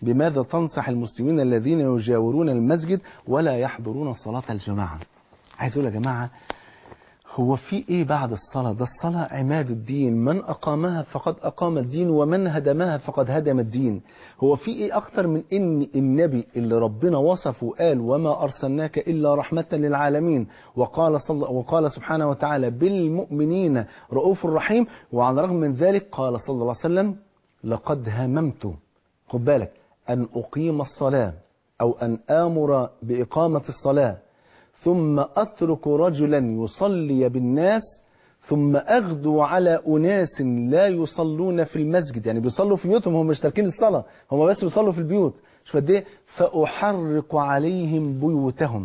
بماذا تنصح المسلمين الذين يجاورون المسجد ولا يحضرون صلاة الجماعة عايز أقول يا جماعة هو في ايه بعد الصلاة ده الصلاة عماد الدين من اقامها فقد اقام الدين ومن هدمها فقد هدم الدين هو في ايه اكتر من ان النبي اللي ربنا وصفه وقال وما ارسلناك الا رحمة للعالمين وقال صل وقال سبحانه وتعالى بالمؤمنين رؤوف رحيم وعلى الرغم من ذلك قال صلى الله عليه وسلم لقد هممت خد بالك ان اقيم الصلاة او ان امر باقامة الصلاة ثم أترك رجلا يصلي بالناس ثم أغدو على أناس لا يصلون في المسجد يعني بيصلوا في بيوتهم هم مش تاركين الصلاة هم بس بيصلوا في البيوت مش قد ايه فأحرق عليهم بيوتهم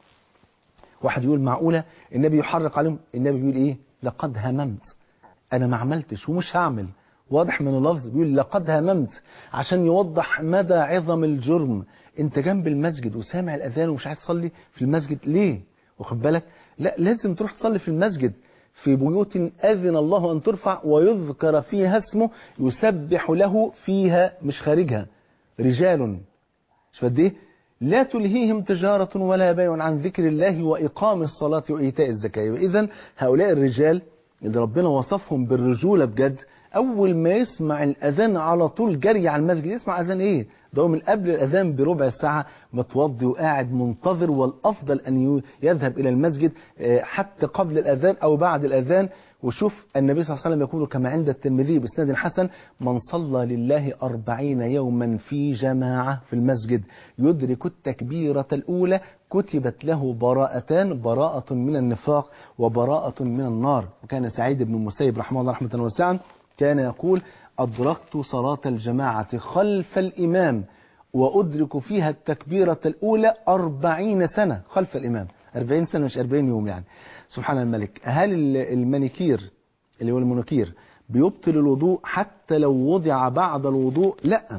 واحد يقول معقولة النبي يحرق عليهم النبي بيقول ايه لقد هممت انا ما عملتش ومش هعمل واضح من اللفظ بيقول لقد هممت عشان يوضح مدى عظم الجرم انت جنب المسجد وسامع الاذان ومش عايز تصلي في المسجد ليه واخد بالك لا لازم تروح تصلي في المسجد في بيوت اذن الله ان ترفع ويذكر فيها اسمه يسبح له فيها مش خارجها رجال مش قد ايه لا تلهيهم تجارة ولا بيع عن ذكر الله وإقام الصلاة وإيتاء الزكاة وإذا هؤلاء الرجال اللي ربنا وصفهم بالرجولة بجد أول ما يسمع الأذان على طول جري على المسجد يسمع أذان إيه ده هو من قبل الأذان بربع ساعة متوضي وقاعد منتظر والأفضل أن يذهب إلى المسجد حتى قبل الأذان أو بعد الأذان وشوف النبي صلى الله عليه وسلم يقول كما عند الترمذي بإسناد حسن من صلى لله أربعين يوما في جماعة في المسجد يدرك التكبيرة الأولى كتبت له براءتان براءة من النفاق وبراءة من النار وكان سعيد بن المسيب رحمه الله رحمة واسعة كان يقول أدركت صلاة الجماعة خلف الإمام وأدرك فيها التكبيرة الأولى أربعين سنة خلف الإمام أربعين سنة مش أربعين يوم يعني سبحان الملك هل المانيكير اللي هو المونوكير بيبطل الوضوء حتى لو وضع بعد الوضوء لا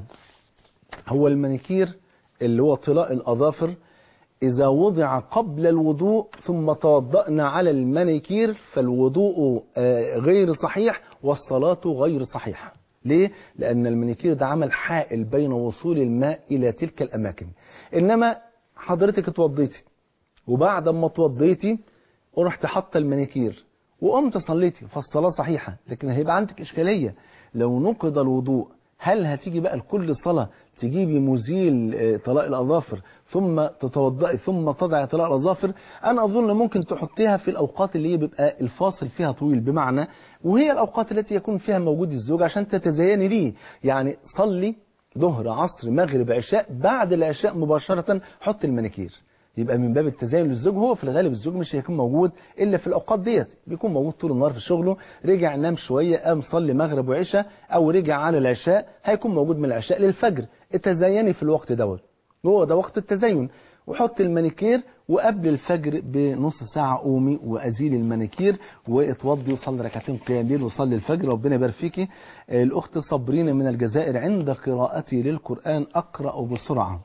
هو المانيكير اللي هو طلاء الأظافر إذا وضع قبل الوضوء ثم توضأنا على المانيكير فالوضوء غير صحيح والصلاة غير صحيحة ليه؟ لأن المانيكير ده عمل حائل بين وصول الماء إلى تلك الأماكن إنما حضرتك اتوضيتي وبعد ما اتوضيتي ورحت حاطه المانيكير وقمت صليتي فالصلاة صحيحة لكن هيبقى عندك إشكالية لو نقض الوضوء هل هتيجي بقى لكل صلاة تجيبي مزيل طلاق الأظافر ثم تتوضئي ثم تضعي طلاق الأظافر أنا أظن ممكن تحطيها في الأوقات اللي هي بيبقى الفاصل فيها طويل بمعنى وهي الأوقات التي يكون فيها موجود الزوج عشان تتزيني ليه يعني صلي ظهر عصر مغرب عشاء بعد العشاء مباشرة حط المانيكير يبقى من باب التزين للزوج هو في الغالب الزوج مش هيكون موجود الا في الاوقات ديت بيكون موجود طول النهار في شغله رجع نام شويه قام صلي مغرب وعشاء او رجع على العشاء هيكون موجود من العشاء للفجر اتزيني في الوقت دوت هو ده وقت التزين وحط المانيكير وقبل الفجر بنص ساعة قومي وأزيل المانيكير واتوضي وصلي ركعتين قيام ليل وصلي الفجر ربنا يبارك فيكي الأخت صابرين من الجزائر عند قراءتي للقرآن أقرأ بسرعة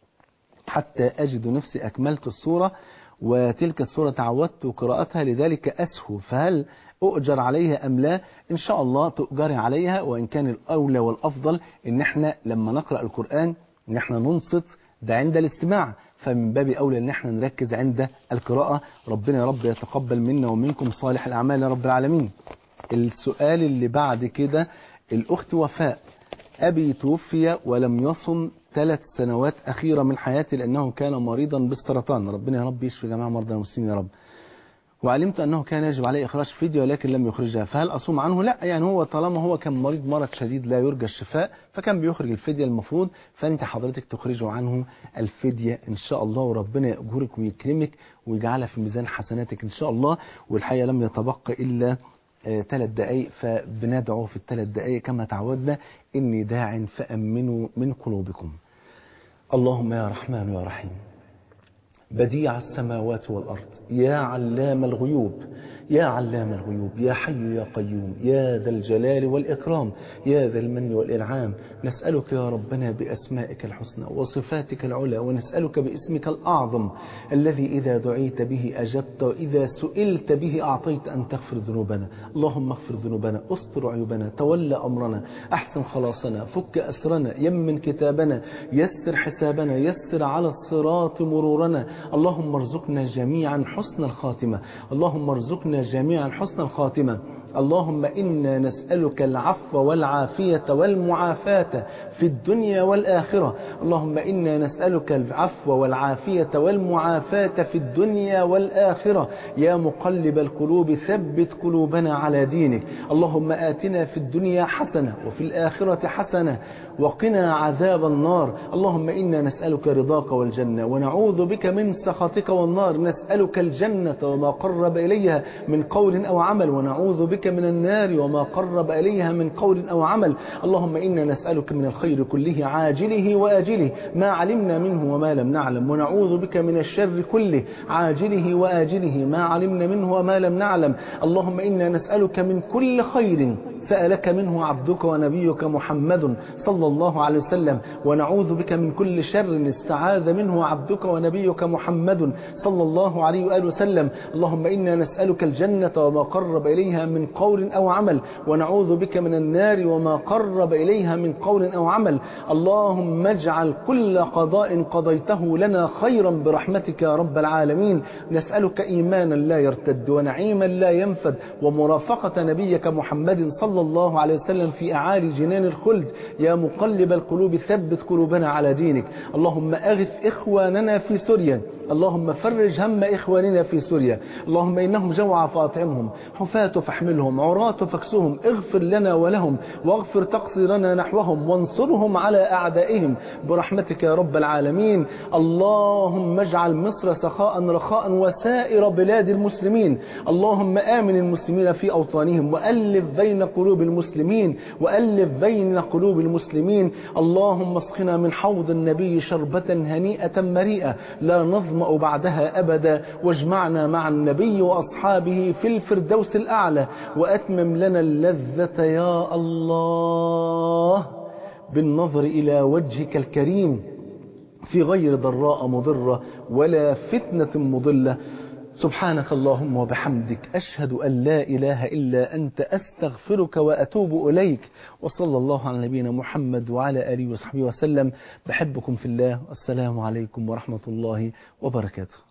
حتى أجد نفسي أكملت السورة وتلك السورة تعودت قراءتها لذلك أسهو فهل أؤجر عليها أم لا إن شاء الله تؤجري عليها وإن كان الأولى والأفضل إن احنا لما نقرأ القرآن إن احنا ننصت ده عند الاستماع فمن باب أولى إن احنا نركز عند القراءة ربنا يا رب يتقبل منا ومنكم صالح الأعمال يا رب العالمين السؤال اللي بعد كده الأخت وفاء أبي توفي ولم يصم ثلاث سنوات أخيرة من حياتي لأنه كان مريضا بالسرطان ربنا يا رب يشفي جميع مرضى المسلمين يا رب وعلمت أنه كان يجب عليه إخراج فدية ولكن لم يخرجها فهل أصوم عنه؟ لا يعني هو طالما هو كان مريض مرض شديد لا يرجى الشفاء فكان بيخرج الفدية المفروض فأنت حضرتك تخرجه عنه الفدية إن شاء الله وربنا يأجرك ويكرمك ويجعلها في ميزان حسناتك إن شاء الله والحقيقة لم يتبقى إلا ثلاث دقائق فبندعو في الثلاث دقائق كما تعودنا إني داع فأمنوا من قلوبكم اللهم يا رحمن يا رحيم بديع السماوات والأرض يا علام الغيوب يا علام الغيوب يا حي يا قيوم يا ذا الجلال والإكرام يا ذا المن والإنعام نسألك يا ربنا بأسمائك الحسنى وصفاتك العلى ونسألك باسمك الأعظم الذي إذا دعيت به أجبت وإذا سئلت به أعطيت أن تغفر ذنوبنا اللهم اغفر ذنوبنا استر عيوبنا تولى أمرنا أحسن خلاصنا فك أسرنا يمن كتابنا يسر حسابنا يسر على الصراط مرورنا اللهم ارزقنا جميعا حسن الخاتمة اللهم ارزقنا جميعا حسن الخاتمة اللهم إنا نسألك العفو والعافية والمعافاة في الدنيا والآخرة اللهم إنا نسألك العفو والعافية والمعافاة في الدنيا والآخرة يا مقلب القلوب ثبت قلوبنا على دينك اللهم آتنا في الدنيا حسنة وفي الآخرة حسنة وقنا عذاب النار اللهم إنا نسألك رضاك والجنة ونعوذ بك من سخطك والنار نسألك الجنة وما قرب إليها من قول أو عمل ونعوذ بك من النار وما قرب إليها من قول أو عمل اللهم إنا نسألك من الخير كله عاجله وآجله ما علمنا منه وما لم نعلم ونعوذ بك من الشر كله عاجله وآجله ما علمنا منه وما لم نعلم اللهم إنا نسألك من كل خير سألك منه عبدك ونبيك محمد صلى الله عليه وسلم ونعوذ بك من كل شر استعاذ منه عبدك ونبيك محمد صلى الله عليه وآله وسلم اللهم إنا نسألك الجنة وما قرب إليها من قول أو عمل ونعوذ بك من النار وما قرب إليها من قول أو عمل اللهم اجعل كل قضاء قضيته لنا خيرا برحمتك يا رب العالمين نسألك إيمانا لا يرتد ونعيما لا ينفد ومرافقة نبيك محمد صلى الله عليه وسلم في أعالي جنان الخلد يا مقلب القلوب ثبت قلوبنا على دينك اللهم أغث إخواننا في سوريا اللهم فرج هم إخواننا في سوريا اللهم إنهم جوع فأطعمهم حفاة فاحملهم عراة فاكسهم اغفر لنا ولهم واغفر تقصيرنا نحوهم وانصرهم على أعدائهم برحمتك يا رب العالمين اللهم اجعل مصر سخاء رخاء وسائر بلاد المسلمين اللهم آمن المسلمين في أوطانهم وألف بين قلوب المسلمين وألف بين قلوب المسلمين اللهم اسقنا من حوض النبي شربة هنيئة مريئة لا نظمأ بعدها أبدا واجمعنا مع النبي وأصحابه في الفردوس الأعلى وأتمم لنا اللذة يا الله بالنظر إلى وجهك الكريم في غير ضراء مضرة ولا فتنة مضلة سبحانك اللهم وبحمدك أشهد أن لا إله إلا أنت أستغفرك وأتوب إليك وصلى الله على نبينا محمد وعلى آله وصحبه وسلم بحبكم في الله السلام عليكم ورحمة الله وبركاته